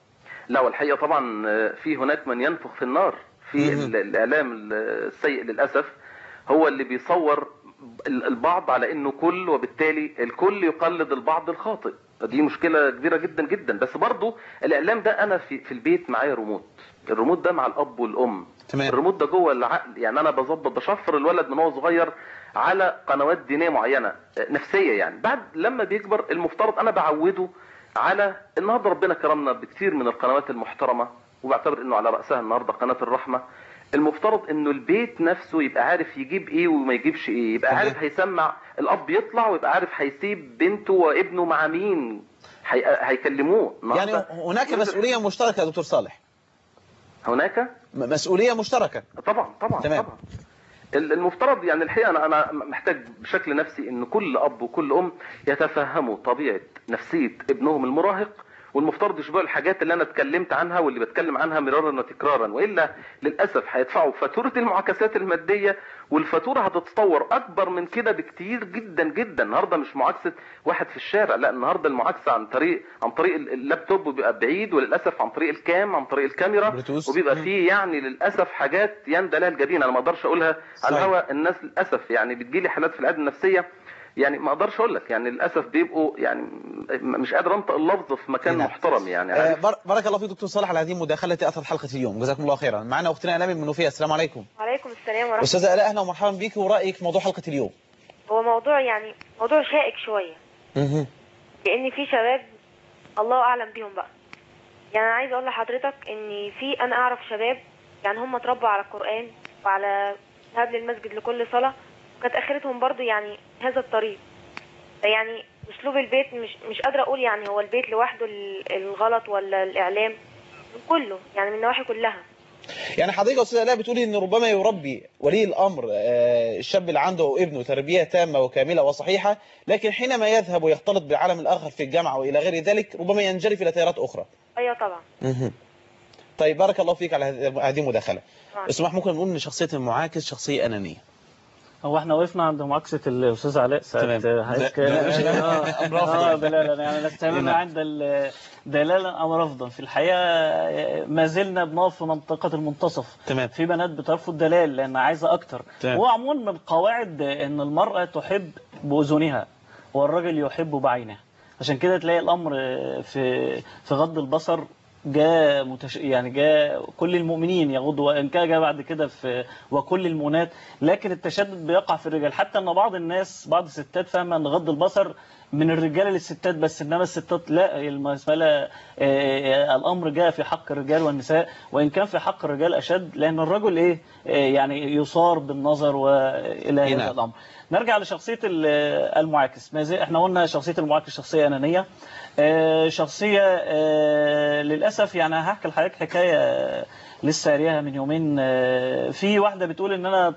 لا والحقيقه طبعا آه، في هناك من ينفخ في النار في ال- الاعلام السيء للاسف هو اللي بيصور ال- البعض على انه كل وبالتالي الكل يقلد البعض الخاطئ دي مشكله كبيره جدا جدا بس برضو الاعلام ده انا في في البيت معايا ريموت الريموت ده مع الاب والام تمام. الريموت ده جوه العقل يعني انا بظبط بشفر الولد من هو صغير على قنوات دينيه معينه آه، نفسيه يعني بعد لما بيكبر المفترض انا بعوده على النهارده ربنا كرمنا بكثير من القنوات المحترمه وبعتبر انه على راسها النهارده قناه الرحمه المفترض انه البيت نفسه يبقى عارف يجيب ايه وما يجيبش ايه يبقى تمام. عارف هيسمع الاب يطلع ويبقى عارف هيسيب بنته وابنه مع مين هي... هيكلموه يعني النهاردة هناك مسؤولية مشتركة يا دكتور صالح هناك م- مسؤولية مشتركة طبعا طبعا تمام. طبعا ال- المفترض يعني الحقيقه انا انا محتاج بشكل نفسي ان كل اب وكل ام يتفهموا طبيعه نفسيه ابنهم المراهق والمفترض يشبهوا الحاجات اللي انا اتكلمت عنها واللي بتكلم عنها مرارا وتكرارا والا للاسف هيدفعوا فاتوره المعاكسات الماديه والفاتوره هتتطور اكبر من كده بكتير جدا جدا النهارده مش معاكسه واحد في الشارع لا النهارده المعاكسه عن طريق عن طريق ال- اللابتوب وبيبقى بعيد وللاسف عن طريق الكام عن طريق الكاميرا بلوتوث. وبيبقى مم. فيه يعني للاسف حاجات يندى لها الجبين انا ما اقدرش اقولها على صحيح. الهوا الناس للاسف يعني بتجيلي حالات في العياده النفسيه يعني ما اقدرش اقول لك يعني للاسف بيبقوا يعني م- مش قادر انطق اللفظ في مكان نعم. محترم يعني آه، عارف؟ بر- بارك الله فيك دكتور صالح على هذه المداخلة التي أثرت حلقة اليوم جزاكم الله خيرا معنا أختنا آلاء من منوفية السلام عليكم وعليكم السلام ورحمة أستاذة آلاء أهلا ومرحبا بك ورأيك في موضوع حلقة اليوم هو موضوع يعني موضوع شائك شوية لأن في شباب الله أعلم بيهم بقى يعني أنا عايزة أقول لحضرتك إن في أنا أعرف شباب يعني هم اتربوا على القرآن وعلى ذهاب للمسجد لكل صلاة وكانت آخرتهم برضو يعني هذا الطريق يعني أسلوب البيت مش مش قادرة أقول يعني هو البيت لوحده ال- الغلط ولا الإعلام من كله يعني من النواحي كلها يعني حضرتك يا أستاذة آلاء بتقولي إن ربما يربي ولي الأمر آه، الشاب اللي عنده ابنه تربية تامة وكاملة وصحيحة لكن حينما يذهب ويختلط بالعالم الآخر في الجامعة وإلى غير ذلك ربما ينجرف إلى تيارات أخرى أيوة طبعا طيب بارك الله فيك على هذه هذه المداخلة طبعا. اسمح ممكن نقول إن شخصية المعاكس شخصية أنانية هو احنا وقفنا عند معاكسة الأستاذ علاء تمام. ساعة حضرتك لا- لا- مش- اه أمر رافض اه يعني. دلالا يعني نستمر نعم. عند ال- دلالا أو رفضا في الحقيقة ما زلنا بنقف في منطقة المنتصف تمام في بنات بترفض دلال لأن عايزة أكتر تمام. هو عموما من قواعد أن المرأة تحب بأذنها والرجل يحب بعينه عشان كده تلاقي الأمر في في غض البصر جاء متش... يعني جاء كل المؤمنين يغضوا وان كان جاء بعد كده في وكل المؤمنات لكن التشدد بيقع في الرجال حتى ان بعض الناس بعض الستات فاهمه ان غض البصر من الرجال للستات بس انما الستات لا المساله آه، الامر جاء في حق الرجال والنساء وان كان في حق الرجال اشد لان الرجل ايه آه، يعني يصار بالنظر والى هذا نعم. الامر نرجع لشخصيه ال- المعاكس ما زي احنا قلنا شخصيه المعاكس شخصيه انانيه آه، شخصيه آه، للاسف يعني هحكي لحضرتك حكايه لسه قاريها من يومين آه، في واحده بتقول ان انا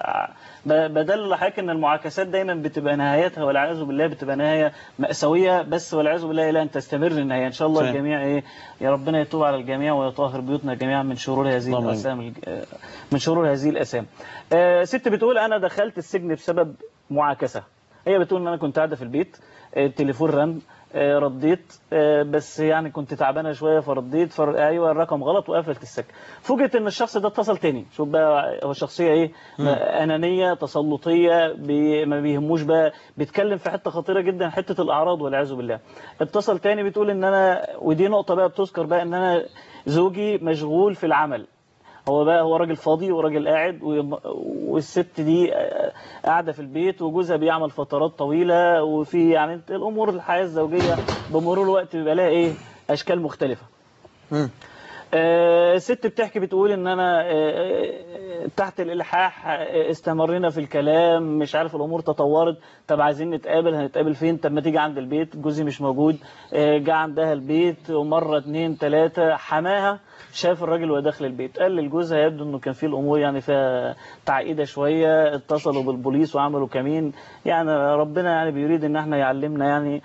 ب- بدل لحضرتك ان المعاكسات دايما بتبقى نهايتها والعياذ بالله بتبقى نهايه ماساويه بس والعياذ بالله لا ان تستمر النهايه ان شاء الله تمام. الجميع ايه يا ربنا يتوب على الجميع ويطهر بيوتنا جميعا من شرور هذه اللهم آمين. الاسام الج- من شرور هذه الاسام آه، ست بتقول انا دخلت السجن بسبب معاكسه هي بتقول ان انا كنت قاعده في البيت آه، التليفون رن آه، رديت آه، بس يعني كنت تعبانه شويه فرديت فر... ايوه الرقم غلط وقفلت السكه فوجئت ان الشخص ده اتصل تاني شوف بقى هو شخصيه ايه انانيه تسلطيه بي... ما بيهموش بقى بيتكلم في حته خطيره جدا حته الاعراض والعياذ بالله اتصل تاني بتقول ان انا ودي نقطه بقى بتذكر بقى ان انا زوجي مشغول في العمل هو بقى هو راجل فاضي وراجل قاعد ويم- والست دي آه، قاعده في البيت وجوزها بيعمل فترات طويله وفي يعني انت الامور الحياه الزوجيه بمرور الوقت بيبقى لها ايه اشكال مختلفه مم. آه، ست بتحكي بتقول ان انا آه، آه، تحت الالحاح آه، استمرينا في الكلام مش عارف الامور تطورت طب عايزين نتقابل هنتقابل فين طب ما تيجي عند البيت جوزي مش موجود آه، جه عندها البيت ومره اتنين تلاته حماها شاف الراجل وهو داخل البيت قال لجوزها يبدو انه كان في الامور يعني فيها تعقيده شويه اتصلوا بالبوليس وعملوا كمين يعني ربنا يعني بيريد ان احنا يعلمنا يعني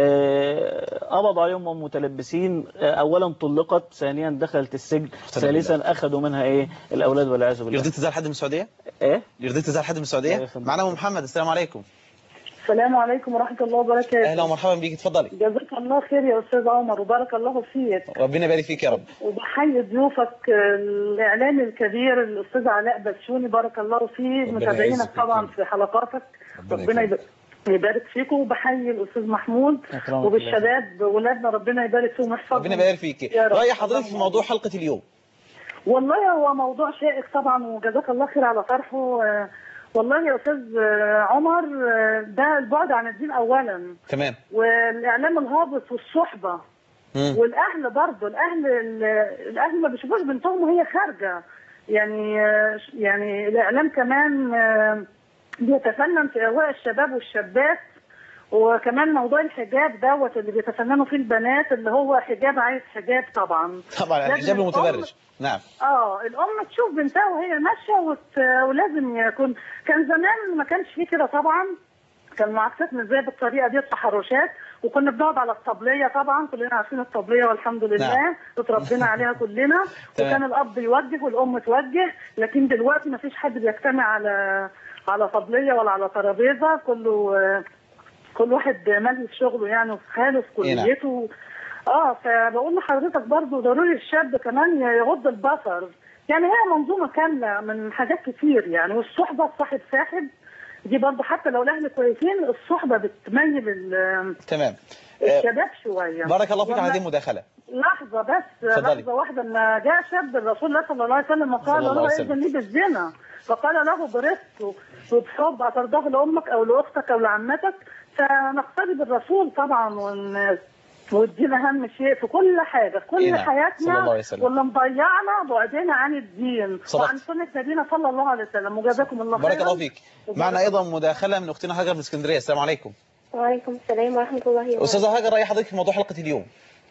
آه، قبضوا عليهم وهم متلبسين آه، اولا طلقت ثانيا دخلت السجن ثالثا اخذوا منها ايه الاولاد والعياذ بالله يرضيك تزال حد من السعودية؟ ايه يرضيك تزال حد من أيوة السعودية؟ يا فندم. معنا أم محمد السلام عليكم السلام عليكم ورحمة الله وبركاته أهلا ومرحبا بيك اتفضلي جزاك الله خير يا أستاذ عمر وبارك الله فيك ربنا يبارك فيك يا رب وبحيي ضيوفك آه، الإعلامي الكبير الأستاذ علاء بسيوني بارك الله فيه ربنا متابعينك يعزك طبعا ويكرمك. في حلقاتك ربنا ربنا يكرمك. يبارك يبارك فيكم وبحيي الاستاذ محمود أكرمك وبالشباب ولادنا ربنا يبارك فيهم ويحفظهم ربنا يبارك فيك يا رب. رأي حضرتك في موضوع حلقة اليوم والله هو موضوع شائك طبعا وجزاك الله خير على طرحه آه، والله يا استاذ آه، عمر آه، ده البعد عن الدين اولا تمام والاعلام الهابط والصحبه مم. والاهل برضه الاهل الاهل ما بيشوفوش بنتهم وهي خارجه يعني يعني الاعلام كمان آه، بيتفنن في اغواء الشباب والشابات وكمان موضوع الحجاب دوت اللي بيتفننوا فيه البنات اللي هو حجاب عايز حجاب طبعا طبعا لازم الحجاب الأم- المتبرج نعم اه الام تشوف بنتها وهي ماشيه وت... ولازم يكون كان زمان ما كانش فيه كده طبعا كان المعاكسات مش زي بالطريقه دي التحرشات وكنا بنقعد على الطبليه طبعا كلنا عارفين الطبليه والحمد لله نعم. اتربينا عليها كلنا تمام. وكان الاب يوجه والام توجه لكن دلوقتي ما فيش حد بيجتمع على على طبليه ولا على ترابيزه كله آه، كل واحد مالي في شغله يعني وفي حاله في إيه نعم. كليته اه فبقول لحضرتك برضو ضروري الشاب كمان يغض البصر يعني هي منظومه كامله من حاجات كتير يعني والصحبه صاحب ساحب دي برضو حتى لو الاهل كويسين الصحبه بتميل ال- تمام آه، الشباب شويه بارك الله فيك على وأنا- هذه المداخلة لحظه بس اتفضلي. لحظه واحده لما جاء شاب الرسول الله صلى الله عليه وسلم صلى وقال الله له عليه وسلم. اذن لي بالزنا فقال له برفق وبحب اترضاه لامك او لاختك او لعمتك فنقتدي بالرسول طبعا ون... والدين اهم شيء في كل حاجه في كل إيه نعم. صلى حياتنا الله عليه وسلم. واللي مضيعنا بعدنا عن الدين صدقت. وعن سنه نبينا صلى الله عليه وسلم وجزاكم الله خيرا بارك الله فيك معنا أيضا مداخلة من أختنا هاجر من اسكندرية السلام عليكم وعليكم السلام ورحمة الله وبركاته أستاذة هاجر رأي حضرتك في موضوع حلقة اليوم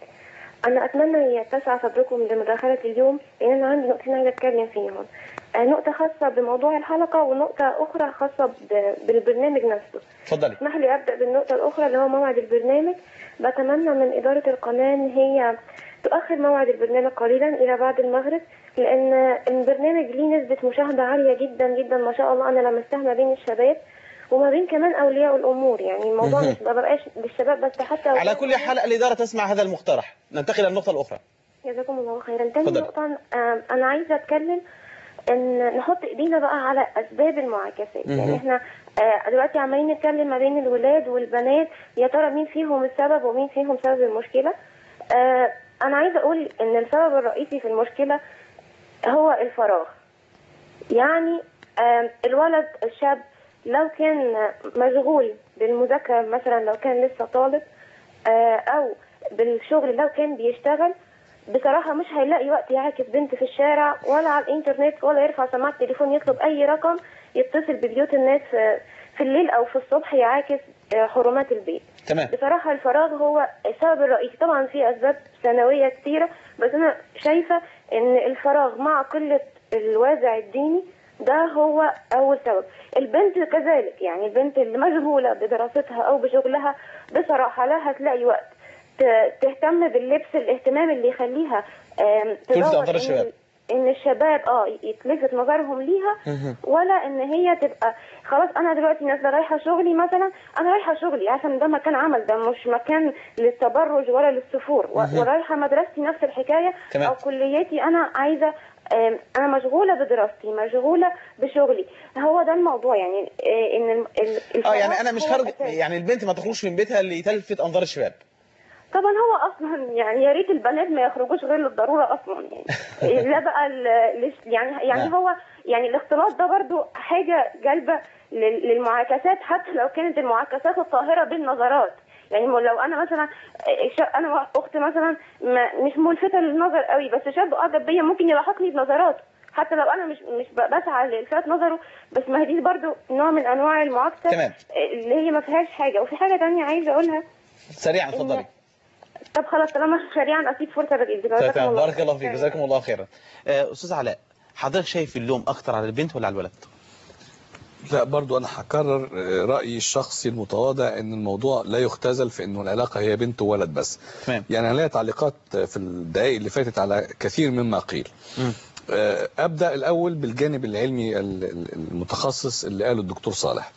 أنا أتمنى يتسع صدركم لمداخلة اليوم لأن أنا عندي نقطتين عايزة أتكلم فيهم آه، نقطة خاصة بموضوع الحلقة ونقطة أخرى خاصة ب- بالبرنامج نفسه اتفضلي اسمح لي أبدأ بالنقطة الأخرى اللي هو موعد البرنامج بتمنى من إدارة القناة إن هي تؤخر موعد البرنامج قليلا إلى بعد المغرب لأن البرنامج ليه نسبة مشاهدة عالية جدا جدا ما شاء الله أنا لمستها ما بين الشباب وما بين كمان أولياء الأمور يعني الموضوع مهم. مش ما بقاش للشباب بس حتى على أولياء كل حال الإدارة تسمع هذا المقترح ننتقل للنقطة الأخرى جزاكم الله خيرا تاني اتفضلي. نقطة آم، أنا عايزة أتكلم إن نحط إيدينا بقى على أسباب المعاكسات مهم. يعني إحنا آه، دلوقتي عمالين نتكلم ما بين الولاد والبنات يا ترى مين فيهم السبب ومين فيهم سبب المشكلة آه، أنا عايزة أقول إن السبب الرئيسي في المشكلة هو الفراغ يعني آم، الولد الشاب لو كان مشغول بالمذاكرة مثلا لو كان لسه طالب آه، أو بالشغل لو كان بيشتغل بصراحة مش هيلاقي وقت يعاكس بنت في الشارع ولا على الإنترنت ولا يرفع سماعة التليفون يطلب أي رقم يتصل ببيوت الناس في, في الليل أو في الصبح يعاكس آه، حرمات البيت تمام بصراحة الفراغ هو السبب الرئيسي طبعا في أسباب ثانوية كتيرة بس أنا شايفة إن الفراغ مع قلة الوازع الديني ده هو أول سبب البنت كذلك يعني البنت اللي مشغولة بدراستها أو بشغلها بصراحة لا هتلاقي وقت ت- تهتم باللبس الاهتمام اللي يخليها آم، تلفت تدور أنظار إن- الشباب. ان الشباب اه يتلفت نظرهم ليها ولا ان هي تبقى خلاص انا دلوقتي نازله رايحه شغلي مثلا انا رايحه شغلي عارفه ان ده مكان عمل ده مش مكان للتبرج ولا للسفور و- مهم. ورايحه مدرستي نفس الحكايه تمام. او كليتي انا عايزه آم، انا مشغوله بدراستي مشغوله بشغلي هو ده الموضوع يعني آه، ان ال- ال- اه يعني الفراغ أنا مش هو خارج الأساس. يعني البنت ما تخرجش من بيتها لتلفت أنظار الشباب طبعا هو اصلا يعني يا ريت البنات ما يخرجوش غير للضروره اصلا يعني لا بقى ال- لش- يعني يعني نعم. هو يعني الاختلاط ده برضو حاجه جالبه لل- للمعاكسات حتى لو كانت المعاكسات الطاهره بالنظرات يعني مو- لو انا مثلا ش- انا اخت مثلا ما- مش ملفته للنظر قوي بس شاب اعجب بيا ممكن يلاحقني بنظراته حتى لو انا مش مش ب- بسعى لالفات نظره بس ما هي دي برضو نوع من انواع المعاكسه تمام. اللي هي ما فيهاش حاجه وفي حاجه تانية عايزه اقولها سريعا اتفضلي طب خلاص طالما سريعا اسيب فرصه للجديد طيب تمام بارك الله فيك جزاكم الله خيرا آه، أستاذ علاء حضرتك شايف اللوم أكتر على البنت ولا على الولد؟ لا برضو أنا هكرر آه، رأيي الشخصي المتواضع إن الموضوع لا يختزل في إنه العلاقة هي بنت وولد بس تمام يعني أنا ليا تعليقات في الدقائق اللي فاتت على كثير مما قيل آه، أبدأ الأول بالجانب العلمي ال- ال- المتخصص اللي قاله الدكتور صالح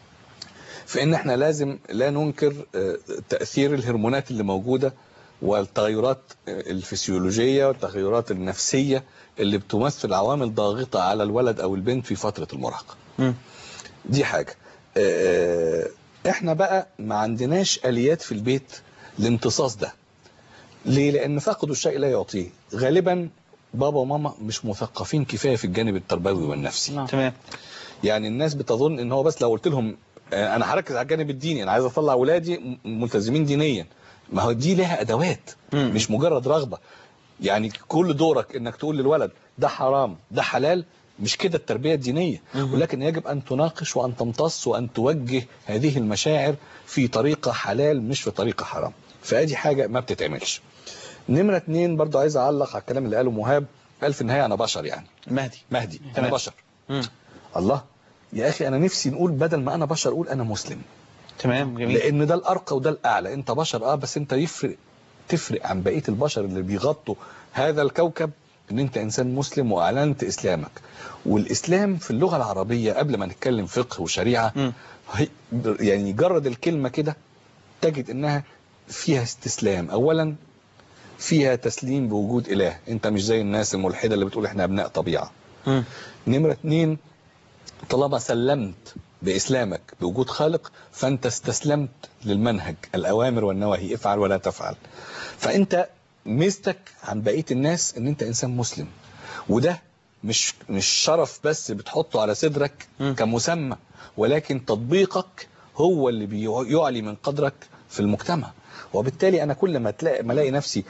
في ان احنا لازم لا ننكر آه، تأثير الهرمونات اللي موجودة والتغيرات آه، الفسيولوجية والتغيرات النفسية اللي بتمثل عوامل ضاغطة على الولد او البنت في فترة المراهقة دي حاجة آه، احنا بقى ما عندناش اليات في البيت لامتصاص ده ليه لان فقدوا الشيء لا يعطيه غالبا بابا وماما مش مثقفين كفايه في الجانب التربوي والنفسي تمام يعني الناس بتظن ان هو بس لو قلت لهم آه، انا هركز على الجانب الديني انا عايز اطلع اولادي م- ملتزمين دينيا ما هو دي لها ادوات مش مجرد رغبه يعني كل دورك انك تقول للولد ده حرام ده حلال مش كده التربيه الدينيه ولكن يجب ان تناقش وان تمتص وان توجه هذه المشاعر في طريقه حلال مش في طريقه حرام فادي حاجه ما بتتعملش نمره اتنين برضو عايز اعلق على الكلام اللي قاله مهاب قال في النهايه انا بشر يعني مهدي مهدي انا تمام. بشر الله يا اخي انا نفسي نقول بدل ما انا بشر اقول انا مسلم تمام جميل لان ده الارقى وده الاعلى انت بشر اه بس انت يفرق تفرق عن بقيه البشر اللي بيغطوا هذا الكوكب ان انت انسان مسلم واعلنت اسلامك والاسلام في اللغه العربيه قبل ما نتكلم فقه وشريعه هي يعني جرد الكلمه كده تجد انها فيها استسلام اولا فيها تسليم بوجود اله انت مش زي الناس الملحده اللي بتقول احنا ابناء طبيعه نمره اتنين طالما سلمت بإسلامك بوجود خالق فأنت استسلمت للمنهج الأوامر والنواهي افعل ولا تفعل فأنت ميزتك عن بقية الناس أن أنت إنسان مسلم وده مش مش شرف بس بتحطه على صدرك كمسمى ولكن تطبيقك هو اللي بيعلي من قدرك في المجتمع وبالتالي أنا كل ما تلاقي ما الاقي نفسي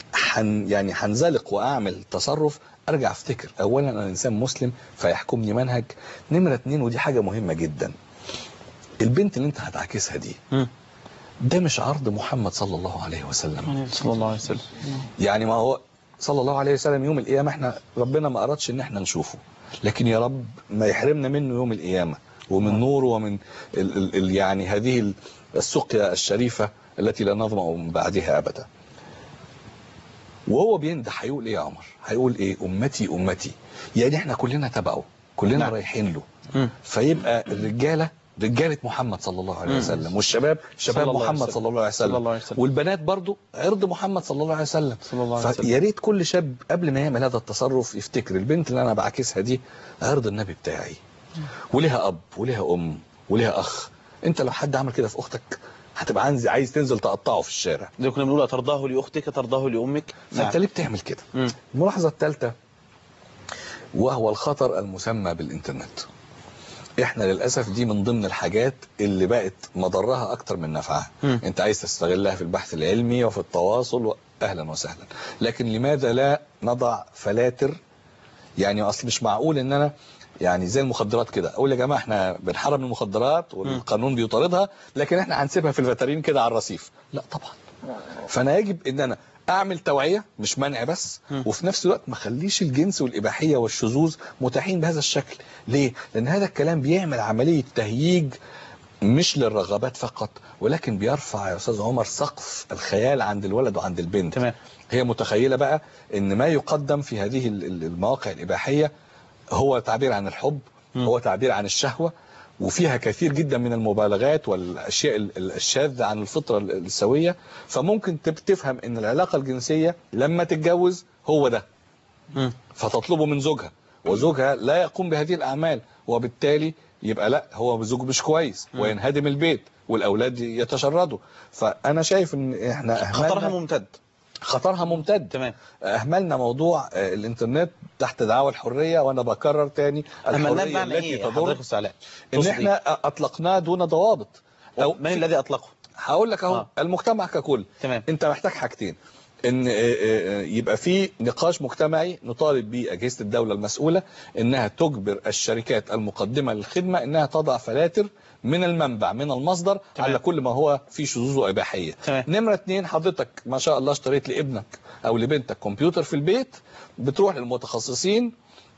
حن يعني هنزلق واعمل تصرف ارجع افتكر اولا انا انسان مسلم فيحكمني منهج نمره اتنين ودي حاجه مهمه جدا البنت اللي انت هتعكسها دي ده مش عرض محمد صلى الله عليه وسلم صلى الله عليه وسلم يعني ما هو صلى الله عليه وسلم يوم القيامه احنا ربنا ما ارادش ان احنا نشوفه لكن يا رب ما يحرمنا منه يوم القيامه ومن نوره ومن ال ال ال يعني هذه السقيا الشريفه التي لا نظمأ من بعدها ابدا وهو بينده هيقول ايه يا عمر هيقول ايه امتي امتي يعني احنا كلنا تبعه كلنا نعم. رايحين له م. فيبقى الرجاله رجاله محمد صلى الله عليه وسلم والشباب شباب محمد صلى الله عليه وسلم, الله عليه وسلم. والبنات برضو عرض محمد صلى الله عليه وسلم صلى الله عليه وسلم فيا ريت كل شاب قبل ما يعمل هذا التصرف يفتكر البنت اللي انا بعكسها دي عرض النبي بتاعي ولها اب ولها ام ولها اخ انت لو حد عمل كده في اختك هتبقى عايز عايز تنزل تقطعه في الشارع زي كنا بنقول ترضاه لاختك ترضاه لامك فانت ليه بتعمل كده مم. الملاحظه الثالثه وهو الخطر المسمى بالانترنت احنا للاسف دي من ضمن الحاجات اللي بقت مضرها اكتر من نفعها م. انت عايز تستغلها في البحث العلمي وفي التواصل و... اهلا وسهلا لكن لماذا لا نضع فلاتر يعني اصل مش معقول ان انا يعني زي المخدرات كده اقول يا جماعه احنا بنحرم المخدرات والقانون بيطاردها لكن احنا هنسيبها في الفاترين كده على الرصيف لا طبعا فانا يجب ان انا اعمل توعيه مش منع بس وفي نفس الوقت ما اخليش الجنس والاباحيه والشذوذ متاحين بهذا الشكل ليه لان هذا الكلام بيعمل عمليه تهييج مش للرغبات فقط ولكن بيرفع يا استاذ عمر سقف الخيال عند الولد وعند البنت تمام. هي متخيله بقى ان ما يقدم في هذه المواقع الاباحيه هو تعبير عن الحب م. هو تعبير عن الشهوه وفيها كثير جدا من المبالغات والاشياء الشاذه عن الفطره السويه فممكن تفهم ان العلاقه الجنسيه لما تتجوز هو ده م. فتطلبه من زوجها وزوجها لا يقوم بهذه الاعمال وبالتالي يبقى لا هو زوج مش كويس م. وينهدم البيت والاولاد يتشردوا فانا شايف ان احنا اهملنا خطرها ممتد خطرها ممتد تمام اهملنا موضوع الانترنت تحت دعوى الحريه وانا بكرر تاني الحريه التي إيه تدور ان احنا اطلقناه دون ضوابط أو من الذي اطلقه هقول لك اهو آه. المجتمع ككل تمام انت محتاج حاجتين ان يبقى في نقاش مجتمعي نطالب به اجهزه الدوله المسؤوله انها تجبر الشركات المقدمه للخدمه انها تضع فلاتر من المنبع من المصدر تمام. على كل ما هو فيه شذوذ واباحيه نمره اتنين حضرتك ما شاء الله اشتريت لابنك او لبنتك كمبيوتر في البيت بتروح للمتخصصين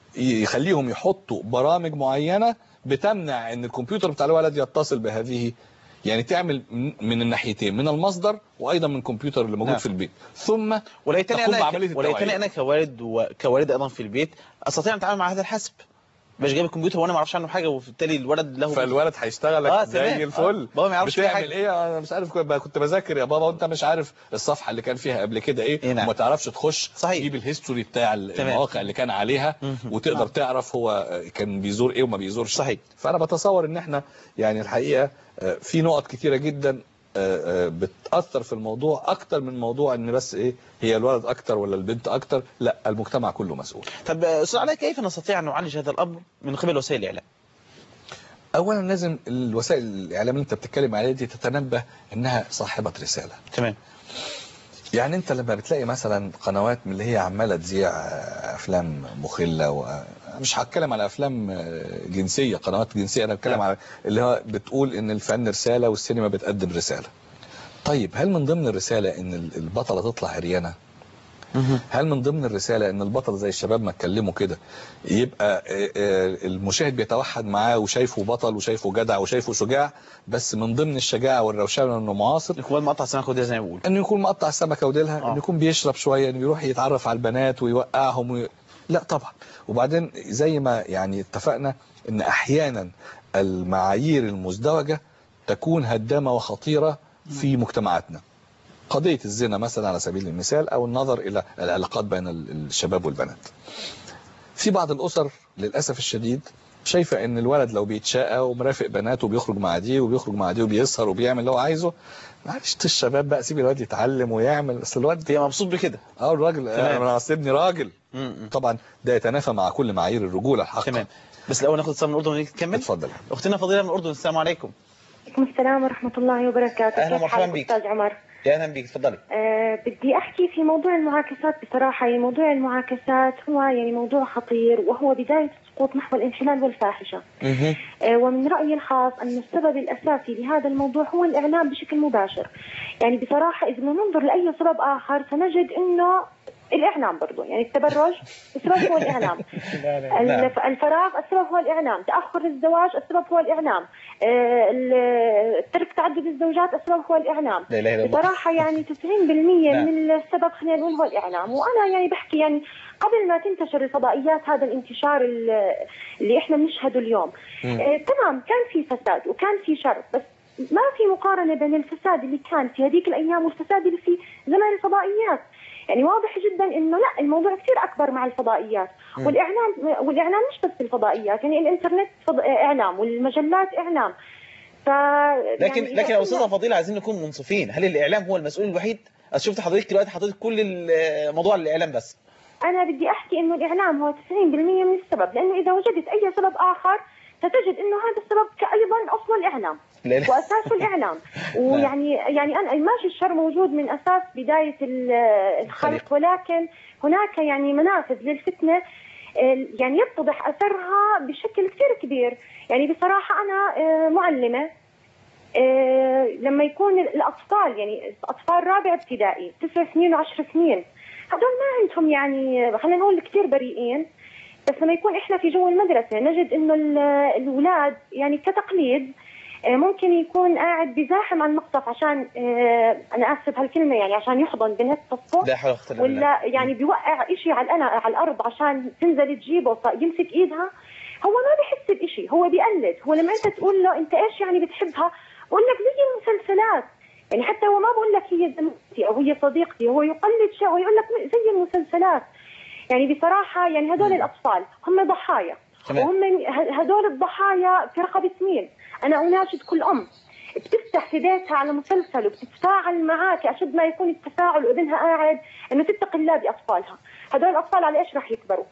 يخليهم يحطوا برامج معينه بتمنع ان الكمبيوتر بتاع الولد يتصل بهذه يعني تعمل من الناحيتين من المصدر وايضا من الكمبيوتر اللي موجود نعم. في البيت ثم وليتني انا وليتني انا كوالد وكوالد ايضا في البيت استطيع ان اتعامل مع هذا الحسب باش جايب الكمبيوتر وانا ما اعرفش عنه حاجه وبالتالي الولد له فالولد هيشتغل آه، لك تمام. زي آه، الفل بابا ما يعرفش فيه بتعمل حاجة. ايه انا مش عارف كنت كنت بذاكر يا بابا وانت مش عارف الصفحه اللي كان فيها قبل كده ايه نعم. وما تعرفش تخش صحيح. تجيب الهيستوري بتاع ال- تمام. المواقع اللي كان عليها وتقدر تعرف هو كان بيزور ايه وما بيزورش صحيح فانا بتصور ان احنا يعني الحقيقه آه، في نقط كتيره جدا آه، آه، بتاثر في الموضوع اكتر من موضوع ان بس ايه هي الولد اكتر ولا البنت اكتر لا المجتمع كله مسؤول طب آه، استاذ علاء كيف نستطيع ان نعالج هذا الامر من قبل وسائل الاعلام اولا لازم الوسائل الاعلام اللي انت بتتكلم عليها دي تتنبه انها صاحبه رساله تمام يعني انت لما بتلاقي مثلا قنوات من اللي هي عماله تذيع آه، افلام مخله و... مش هتكلم على افلام آه، جنسيه قنوات جنسيه انا بتكلم على اللي هو بتقول ان الفن رساله والسينما بتقدم رساله طيب هل من ضمن الرساله ان ال- البطله تطلع عريانه هل من ضمن الرسالة ان البطل زي الشباب ما اتكلموا كده يبقى آه، آه، المشاهد بيتوحد معاه وشايفه بطل وشايفه جدع وشايفه شجاع بس من ضمن الشجاعة والروشنة انه معاصر يكون مقطع سمكة وديلها زي ما بيقول انه يكون مقطع السمكة وديلها انه يكون بيشرب شوية انه يروح يتعرف على البنات ويوقعهم وي... لا طبعا وبعدين زي ما يعني اتفقنا ان احيانا المعايير المزدوجة تكون هدامة وخطيرة في مجتمعاتنا قضية الزنا مثلا على سبيل المثال أو النظر إلى العلاقات بين ال- الشباب والبنات في بعض الأسر للأسف الشديد شايفة ان الولد لو بيتشقى ومرافق بنات وبيخرج مع دي وبيخرج مع دي وبيسهر وبيعمل اللي هو عايزه معلش الشباب بقى سيب الواد يتعلم ويعمل بس الواد هي مبسوط بكده اه الراجل تمام. انا اصلني راجل م- م. طبعا ده يتنافى مع كل معايير الرجوله الحق تمام بس الاول ناخد اتصال من الاردن ونيجي تكمل اتفضل اختنا فضيله من الاردن السلام عليكم عليكم السلام ورحمة الله وبركاته أهلا كيف ومرحبا حالك بك. أستاذ عمر يا اهلا بك تفضلي أه بدي أحكي في موضوع المعاكسات بصراحة يعني موضوع المعاكسات هو يعني موضوع خطير وهو بداية السقوط نحو الانحلال والفاحشة أه ومن رأيي الخاص أن السبب الأساسي لهذا الموضوع هو الإعلام بشكل مباشر يعني بصراحة إذا بدنا ننظر لأي سبب آخر سنجد أنه الإعلام برضو يعني التبرج السبب هو الإعلام الف- الفراغ السبب هو الإعلام تأخر الزواج السبب هو الإعلام آه، ال- ترك تعدد الزوجات السبب هو الإعلام لا إله إلا الله. بصراحة يعني 90% نعم. من السبب خلينا نقول هو الإعلام وأنا يعني بحكي يعني قبل ما تنتشر الفضائيات هذا الانتشار ال- اللي احنا بنشهده اليوم مم. آه، تمام كان في فساد وكان في شر بس ما في مقارنة بين الفساد اللي كان في هذيك الأيام والفساد اللي في زمن الفضائيات يعني واضح جدا انه لا الموضوع كثير اكبر مع الفضائيات مم. والاعلام والاعلام مش بس الفضائيات يعني الانترنت فض... اعلام والمجلات اعلام ف لكن يعني لكن يا إذا استاذه فضيله عايزين نكون منصفين هل الاعلام هو المسؤول الوحيد أصل شفت حضرتك دلوقتي حضرتك كل ال- موضوع الاعلام بس انا بدي احكي انه الاعلام هو 90% من السبب لانه اذا وجدت اي سبب اخر ستجد انه هذا السبب ايضا اصله الاعلام لا لا. واساسه الاعلام ويعني يعني انا ماشي الشر موجود من اساس بدايه ال- الخلق ولكن هناك يعني منافذ للفتنه آه، يعني يتضح اثرها بشكل كثير كبير يعني بصراحه انا آه، معلمه آه، لما يكون الاطفال يعني اطفال رابع ابتدائي تسع سنين وعشر سنين هذول ما عندهم يعني خلينا نقول كثير بريئين بس لما يكون احنا في جو المدرسه نجد انه ال- الاولاد يعني كتقليد آه، ممكن يكون قاعد بزاحم على المقصف عشان آه، انا اسف هالكلمه يعني عشان يحضن بنت صفه لا حول ولا قوه الا بالله ولا يعني بيوقع إشي على الأنا على الأرض عشان تنزل تجيبه يمسك إيدها هو ما بحس بإشي هو بيقلد هو لما أنت تقول له أنت إيش يعني بتحبها بقول لك زي المسلسلات يعني حتى هو ما بقول لك هي زميلتي أو هي صديقتي هو يقلد شيء ويقول لك زي المسلسلات يعني بصراحة يعني هدول الأطفال هم ضحايا تمام. وهم ه- هدول الضحايا في رقبة مين أنا أناشد كل أم بتفتح في بيتها على مسلسل وبتتفاعل معك أشد ما يكون التفاعل وابنها قاعد إنه تتقي الله بأطفالها هدول الأطفال على إيش راح يكبروا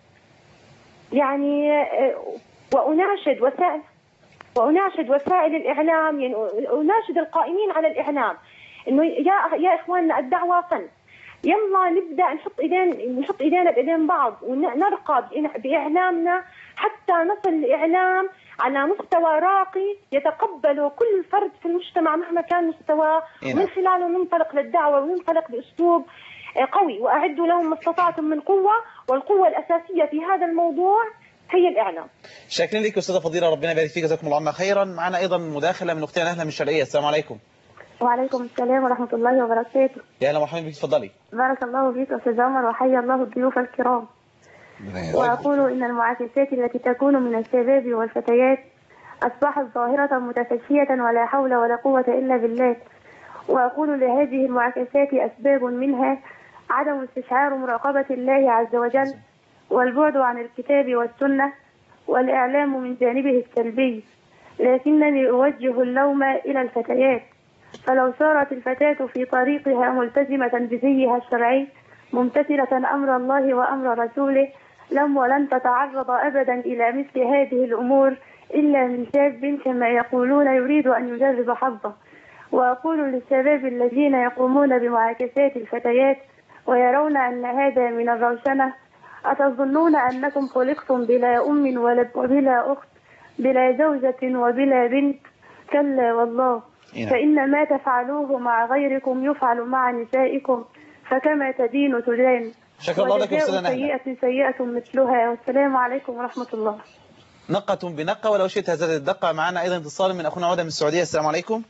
يعني آه، وأناشد وسائل وأناشد وسائل الإعلام يعني أناشد القائمين على الإعلام إنه يا يا إخواننا الدعوة فن يلا نبدا نحط ايدين نحط ايدينا بايدين بعض ونرقى بإن- باعلامنا حتى نصل الاعلام على مستوى راقي يتقبله كل فرد في المجتمع مهما كان مستواه إيه نعم. ومن خلاله ننطلق للدعوه وننطلق باسلوب آه، قوي واعدوا لهم ما استطعتم من قوه والقوه الاساسيه في هذا الموضوع هي الاعلام شاكرين لك يا استاذه فضيله ربنا يبارك فيك جزاكم الله عنا خيرا معنا ايضا مداخله من اختنا نهله من الشرقيه السلام عليكم وعليكم السلام ورحمة الله وبركاته يا اهلا ومرحبا بك اتفضلي بارك الله فيك أستاذ عمر وحيا الله الضيوف الكرام وأقول إن المعاكسات التي تكون من الشباب والفتيات أصبحت ظاهرة متفشية ولا حول ولا قوة إلا بالله وأقول لهذه المعاكسات أسباب منها عدم استشعار مراقبة الله عز وجل والبعد عن الكتاب والسنة والإعلام من جانبه السلبي لكنني أوجه اللوم إلى الفتيات فلو سارت الفتاة في طريقها ملتزمة بزيها الشرعي ممتثلة أمر الله وأمر رسوله لم ولن تتعرض أبدا إلى مثل هذه الأمور إلا من شاب كما يقولون يريد أن يجرب حظه وأقول للشباب الذين يقومون بمعاكسات الفتيات ويرون أن هذا من الروشنة أتظنون أنكم خلقتم بلا أم ولا وبلا أخت بلا زوجة وبلا بنت كلا والله نعم. فإن ما تفعلوه مع غيركم يفعل مع نسائكم فكما تدين تدان شكرا الله لك وجزاء أستاذة نهلة. سيئة سيئة مثلها والسلام عليكم ورحمة الله نقة بنقة ولو شئت هذه الدقة معنا أيضا اتصال من أخونا عودة من السعودية السلام عليكم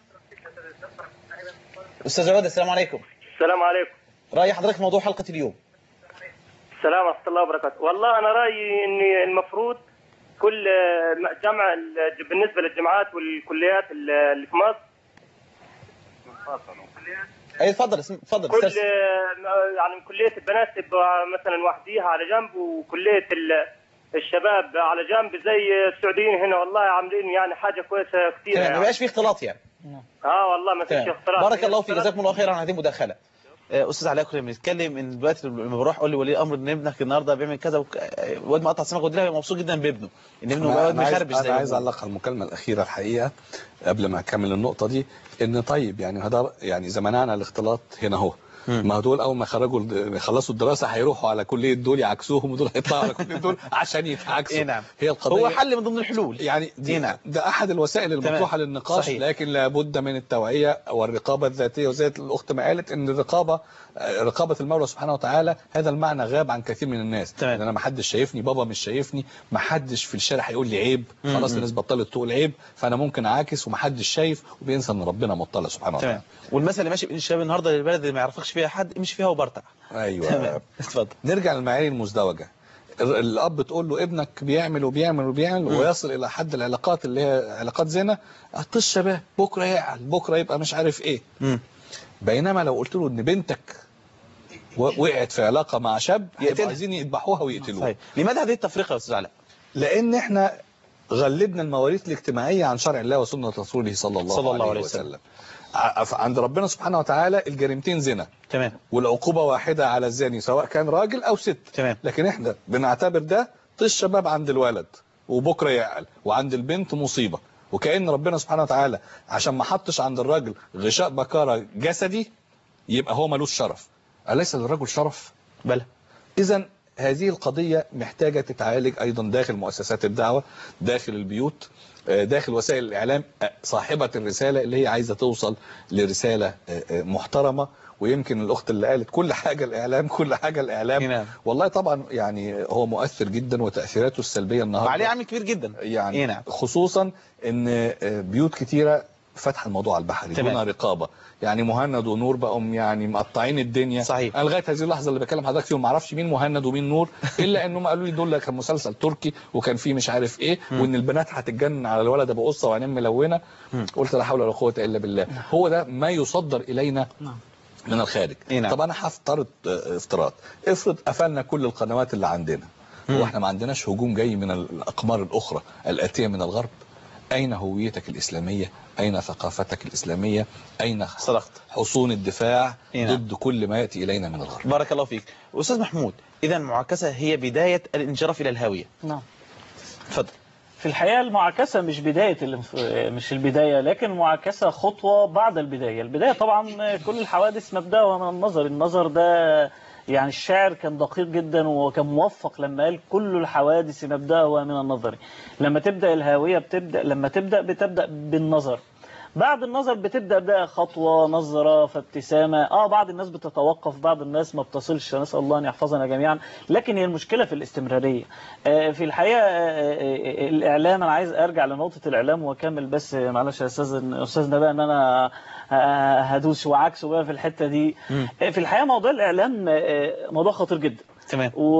أستاذ عودة السلام عليكم السلام عليكم رأي حضرتك في موضوع حلقة اليوم السلام ورحمة الله وبركاته والله أنا رأيي أن المفروض كل جامعة بالنسبة للجامعات والكليات اللي في مصر أي تفضل اسم- تفضل كل استرسل. يعني كلية البنات تبقى مثلا وحديها على جنب وكلية ال- الشباب على جنب زي السعوديين هنا والله عاملين يعني حاجة كويسة كثير تمام ما يعني. بقاش في اختلاط يعني اه والله ما فيش تمام. اختلاط بارك الله فيك جزاكم الله خيرا على هذه المداخله آه، استاذ علاء كنا بنتكلم ان دلوقتي لما بروح اقول لولي الامر ان ابنك النهارده بيعمل كذا وك... آه، الواد مقطع سمك وديلها مبسوط جدا بابنه ان ابنه أنا واد أنا عايز, مخربش زي أنا ما عايز بيقولوا. أعلق على المكالمة الأخيرة الحقيقة قبل ما أكمل النقطة دي إن طيب يعني هذا يعني إذا منعنا الاختلاط هنا هو ما دول أول ما خرجوا الد- يخلصوا الدراسة هيروحوا على كلية دول يعكسوهم ودول هيطلعوا على كلية دول عشان يتعكسوا إيه نعم. هي القضية هو حل من ضمن الحلول يعني دي إيه نعم. ده أحد الوسائل المطروحة تمام. للنقاش صحيح. لكن لابد من التوعية والرقابة الذاتية وزي الأخت ما قالت إن الرقابة آه، رقابة المولى سبحانه وتعالى هذا المعنى غاب عن كثير من الناس تمام. أنا ما حدش شايفني بابا مش شايفني ما حدش في الشارع هيقول لي عيب مم. خلاص مم. الناس بطلت تقول عيب فأنا ممكن أعاكس وما حدش شايف وبينسى إن ربنا مطلع سبحانه وتعالى تمام والمثل اللي ماشي بين الشباب النهارده للبلد اللي ما يعرفكش فيها حد امشي فيها وبرتع ايوه تمام اتفضل نرجع للمعايير المزدوجه ال- الاب تقول له ابنك بيعمل وبيعمل وبيعمل مم. ويصل الى حد العلاقات اللي هي علاقات زنا طش شباب بكره يعقل بكره يبقى مش عارف ايه مم. بينما لو قلت له ان بنتك و- وقعت في علاقه مع شاب يقتلها. يبقوا عايزين يذبحوها ويقتلوها صحيح لماذا هذه التفرقه يا استاذ علاء لان احنا غلبنا المواريث الاجتماعيه عن شرع الله وسنه رسوله صلى الله, صلى الله عليه عليه وسلم, وسلم. ع- عند ربنا سبحانه وتعالى الجريمتين زنا تمام والعقوبة واحدة على الزاني سواء كان راجل أو ست تمام. لكن احنا بنعتبر ده طش شباب عند الولد وبكرة يعقل وعند البنت مصيبة وكأن ربنا سبحانه وتعالى عشان ما حطش عند الراجل غشاء بكارة جسدي يبقى هو ملوش شرف أليس للرجل شرف؟ بلى إذا هذه القضية محتاجة تتعالج أيضا داخل مؤسسات الدعوة داخل البيوت آه، داخل وسائل الإعلام آه، صاحبة الرسالة اللي هي عايزة توصل لرسالة آه، آه، محترمة ويمكن الأخت اللي قالت كل حاجة الإعلام كل حاجة الإعلام نعم. والله طبعا يعني هو مؤثر جدا وتأثيراته السلبية النهاردة وعليه عامل كبير جدا يعني إيه نعم. خصوصا ان آه، بيوت كتيرة فتح الموضوع على البحري تمام. دون رقابة يعني مهند ونور بقوا يعني مقطعين الدنيا صحيح. انا لغايه هذه اللحظه اللي بكلم حضرتك فيهم ما اعرفش مين مهند ومين نور الا انهم قالوا لي دول كان مسلسل تركي وكان فيه مش عارف ايه وان البنات هتتجنن على الولد ابو قصه وعينين ملونه قلت لا حول ولا قوه الا بالله هو ده ما يصدر الينا من الخارج إيه نعم. طب انا هفترض آه، افتراض افرض قفلنا كل القنوات اللي عندنا هو احنا ما عندناش هجوم جاي من الاقمار الاخرى الاتيه من الغرب اين هويتك الاسلاميه اين ثقافتك الاسلاميه اين صدقت حصون الدفاع إيه نعم. ضد كل ما ياتي الينا من الغرب بارك الله فيك استاذ محمود اذا المعاكسه هي بدايه الانجراف الى الهاويه نعم اتفضل في الحقيقة المعاكسة مش بداية الانف... مش البداية لكن المعاكسة خطوة بعد البداية البداية طبعا كل الحوادث مبدأها من النظر النظر ده يعني الشاعر كان دقيق جدا وكان موفق لما قال كل الحوادث مبدأها من النظر لما تبدأ الهاوية بتبدأ لما تبدأ بتبدأ بالنظر بعد النظر بتبدأ بقى خطوة نظرة فابتسامة اه بعض الناس بتتوقف بعض الناس ما بتصلش نسأل الله أن يحفظنا جميعا لكن هي المشكلة في الاستمرارية آه في الحقيقة آه آه الإعلام أنا عايز أرجع لنقطة الإعلام وأكمل بس معلش يا أستاذ أستاذنا بقى أن أنا هدوس وعكسه بقى في الحتة دي في الحقيقة موضوع الإعلام موضوع خطير جدا تمام و...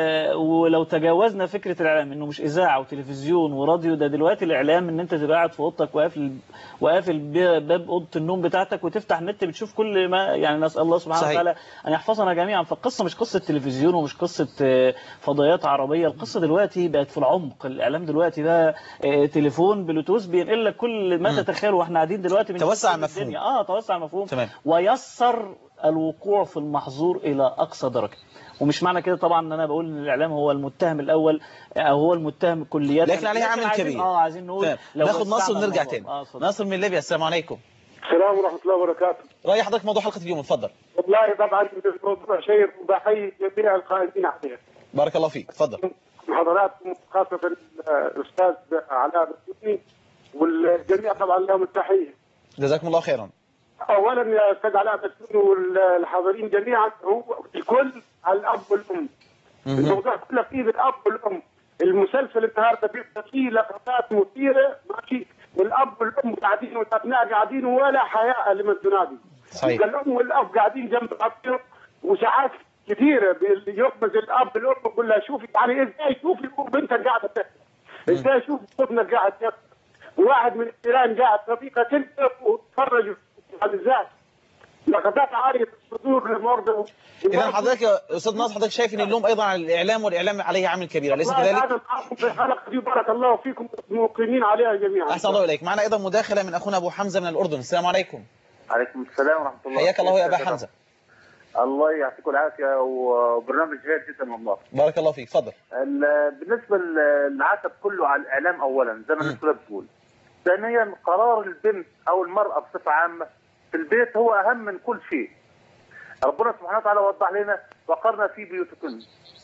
ولو تجاوزنا فكره الاعلام انه مش اذاعه وتلفزيون وراديو ده دلوقتي الاعلام ان انت تبقى قاعد في اوضتك وقافل وقافل ب- باب اوضه النوم بتاعتك وتفتح النت بتشوف كل ما يعني نسال الله سبحانه صحيح. وتعالى ان يحفظنا جميعا فالقصه مش قصه تلفزيون ومش قصه آه، فضائيات عربيه القصه دلوقتي بقت في العمق الاعلام دلوقتي ده آه، تليفون بلوتوث بينقل لك كل ما مم. تتخيل واحنا قاعدين دلوقتي بنشوف توسع كل المفهوم. الدنيا. اه توسع المفهوم تمام. ويسر الوقوع في المحظور الى اقصى درجه ومش معنى كده طبعا ان انا بقول ان الاعلام هو المتهم الاول او هو المتهم كليا لكن عليه عامل عايزين- كبير اه عايزين نقول تمام. لو ناخد وسعنا ناصر ونرجع الموضوع. تاني اه اتفضل. ناصر من ليبيا السلام عليكم السلام ورحمة الله وبركاته رأي حضرتك موضوع حلقة اليوم اتفضل والله طبعا الموضوع شيق وبحيي جميع القائمين عليه بارك الله فيك اتفضل حضراتكم خاصة الأستاذ علاء السني والجميع طبعا لهم التحية جزاكم الله خيرا أولا يا أستاذ علاء السني والحاضرين جميعا هو الكل على الأب والأم الموضوع كله فيه بالأب والأم المسلسل النهارده بيبقى فيه لقطات مثيرة ماشي والأب والأم قاعدين والأبناء قاعدين ولا حياء لمن تنادي صحيح. يبقى الأم والأب قاعدين جنب بعضهم وساعات كثيرة بي- يقبض الأب الأم يقول لها شوفي يعني إزاي شوفي بنتك قاعدة تحكي إزاي شوفي ابنك قاعد يحكي واحد من الجيران قاعد صديقة تلقى وتفرج على الذات لقطات عالية الصدور لمرضى اذا حضرتك يا استاذ ناصر حضرتك شايف ان اللوم ايضا على الاعلام والاعلام عليه عامل كبير اليس والله كذلك انا معكم في الحلقه دي بارك الله فيكم موقنين عليها جميعا احسن الله اليك معنا ايضا مداخله من اخونا ابو حمزه من الاردن السلام عليكم عليكم السلام ورحمة الله حياك الله يا ابا حمزه الله يعطيكم العافية وبرنامج جيد جدا والله بارك الله فيك اتفضل ال- بالنسبة للعتب كله على الإعلام أولا زي ما الدكتورة بتقول ثانيا قرار البنت أو المرأة بصفة عامة في البيت هو أهم من كل شيء ربنا سبحانه وتعالى وضح لنا وقرنا في بيوتكن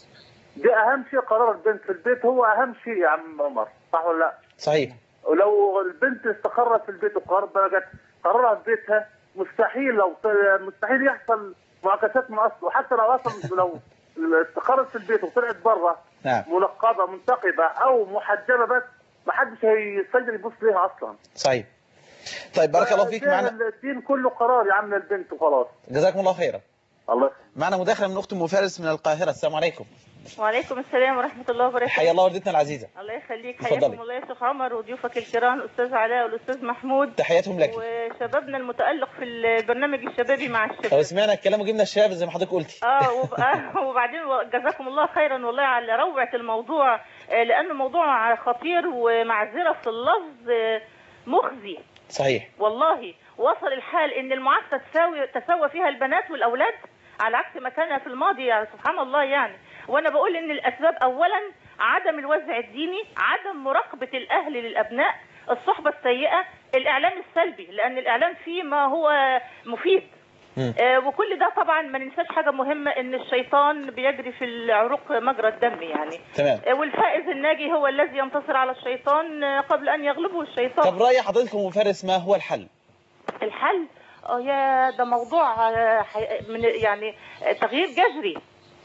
ده أهم شيء قرار البنت في البيت هو أهم شيء يا عم عمر صح ولا لا؟ صحيح ولو البنت استقرت في البيت وقررت بقت قرارها في بيتها مستحيل لو مستحيل يحصل معاكسات من اصله حتى لو اصلا لو استقرت في البيت وطلعت بره نعم منقبه منتقبه او محجبه بس ما حدش هيستقدر يبص ليها اصلا صحيح طيب بارك الله فيك ده معنا الدين كله قرار يا عم البنت وخلاص جزاكم الله خيرا الله معنا مداخله من اخت ام فارس من القاهره السلام عليكم وعليكم السلام ورحمة الله وبركاته حيا الله والدتنا العزيزه الله يخليك اتفضلي. حياكم الله يا شيخ عمر وضيوفك الكرام الأستاذ علاء والأستاذ محمود تحياتهم لك وشبابنا المتألق في البرنامج الشبابي مع لو الشباب سمعنا الكلام وجبنا الشباب زي ما حضرتك قلتي اه وب... آه، وبعدين جزاكم الله خيرا والله على روعة الموضوع آه، لأنه موضوع خطير ومعذرة في اللفظ آه، مخزي صحيح والله وصل الحال ان المعاكسه تساوي تساوى فيها البنات والاولاد على عكس ما كان في الماضي يعني سبحان الله يعني وانا بقول ان الاسباب اولا عدم الوزع الديني عدم مراقبه الاهل للابناء الصحبه السيئه الاعلام السلبي لان الاعلام فيه ما هو مفيد آه، وكل ده طبعا ما ننساش حاجه مهمه ان الشيطان بيجري في العروق مجرى الدم يعني تمام آه، والفائز الناجي هو الذي ينتصر على الشيطان آه، قبل ان يغلبه الشيطان طب راي حضرتك ام فارس ما هو الحل الحل اه يا ده موضوع آه، حي- من يعني آه، تغيير جذري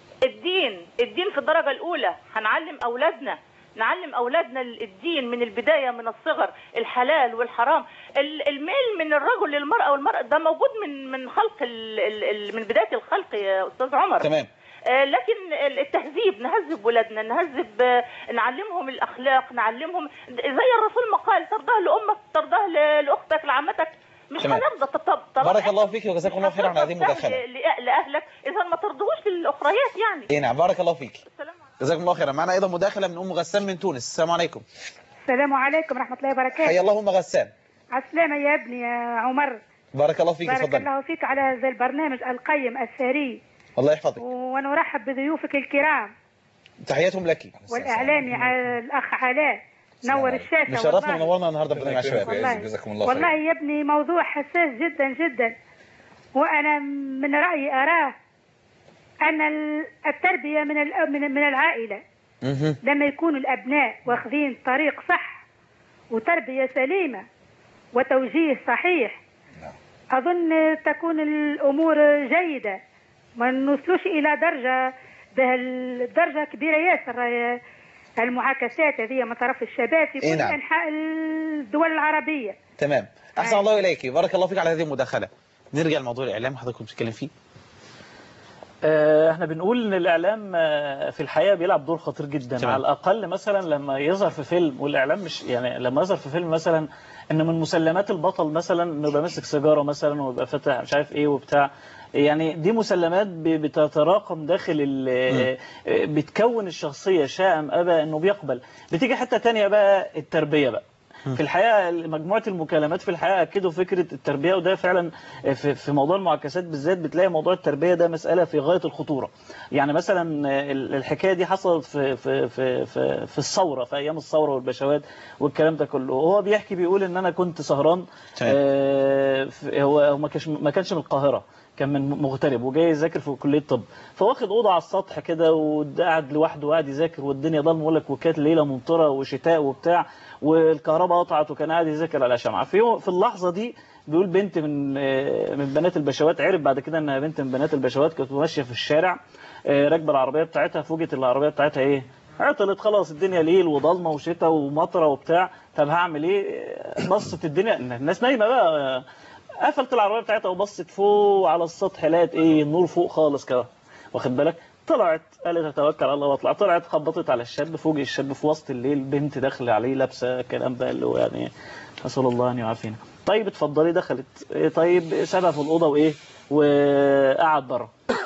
الدين الدين في الدرجة الأولى هنعلم أولادنا نعلم أولادنا الدين من البداية من الصغر الحلال والحرام ال- الميل من الرجل للمرأة والمرأة ده موجود من من خلق ال ال ال من بداية الخلق يا أستاذ عمر تمام آه، لكن ال- التهذيب نهذب ولادنا نهذب آه، نعلمهم الاخلاق نعلمهم زي الرسول ما قال ترضاه لامك ترضاه ل- لاختك لعمتك مش تمام. هنرضى طب طب طب بارك الله فيك وجزاكم الله خيرا على هذه المداخله ل- ل- لاهلك اذا ما ترضوش للاخريات يعني اي نعم بارك الله فيك جزاكم الله خيرا معنا ايضا مداخله من ام غسان من تونس السلام عليكم السلام عليكم ورحمة الله وبركاته حيا الله ام غسان على السلامة يا ابني يا عمر بارك الله فيك بارك تفضلي الله فيك على هذا البرنامج القيم الثري الله يحفظك ونرحب بضيوفك الكرام تحياتهم لك والإعلامي على الأخ علاء نور الشاشة مشرفنا والله. ونورنا النهارده برنامج الشباب والله والله يا ابني موضوع حساس جدا جدا وأنا من رأيي أراه أن ال- التربية من الأ- من من العائلة لما يكون الأبناء واخذين طريق صح وتربية سليمة وتوجيه صحيح أظن تكون الأمور جيدة ما نوصلوش إلى درجة به الدرجة كبيرة ياسر آه، المعاكسات هذه من طرف الشباب في إيه كل نعم. أنحاء الدول العربية تمام احسن الله اليك بارك الله فيك على هذه المداخله نرجع لموضوع الاعلام حضرتك كنت بتتكلم فيه آه، احنا بنقول ان الاعلام آه، في الحقيقه بيلعب دور خطير جدا تمام. على الاقل مثلا لما يظهر في فيلم والاعلام مش يعني لما يظهر في فيلم مثلا ان من مسلمات البطل مثلا انه يبقى ماسك سيجاره مثلا ويبقى فاتح مش عارف ايه وبتاع يعني دي مسلمات ب- بتتراكم داخل ال- آه، بتكون الشخصيه شاء ام ابى انه بيقبل بتيجي حته تانية بقى التربيه بقى في الحقيقه مجموعه المكالمات في الحقيقه اكدوا فكره التربيه وده فعلا في في موضوع المعاكسات بالذات بتلاقي موضوع التربيه ده مساله في غايه الخطوره يعني مثلا ال- الحكايه دي حصلت في في في في, في الثوره في ايام الثوره والبشوات والكلام ده كله وهو بيحكي بيقول ان انا كنت سهران تمام. آه، في- هو هو ما كانش ما كانش من القاهره كان من مغترب وجاي يذاكر في كليه طب فواخد اوضه على السطح كده وقاعد لوحده وقاعد يذاكر والدنيا ضلمه يقول لك وكانت ليله ممطره وشتاء وبتاع والكهرباء قطعت وكان قاعد يذاكر على شمعه في يوم- في اللحظه دي بيقول بنت من آه، من بنات البشوات عرف بعد كده انها بنت من بنات البشوات كانت ماشيه في الشارع آه، راكبه العربيه بتاعتها فوجئت العربيه بتاعتها ايه عطلت خلاص الدنيا ليل وضلمه وشتاء ومطره وبتاع طب هعمل ايه آه، بصت الدنيا الناس نايمه بقى آه، قفلت العربيه بتاعتها وبصت فوق على السطح لقت ايه النور فوق خالص كده واخد بالك طلعت قالت اتوكل على الله واطلع طلعت خبطت على الشاب فوجئ الشاب في وسط الليل بنت داخله عليه لابسه الكلام بقى اللي هو يعني نسال الله ان يعافينا طيب اتفضلي دخلت إيه طيب سابها في الاوضه وايه وقعد بره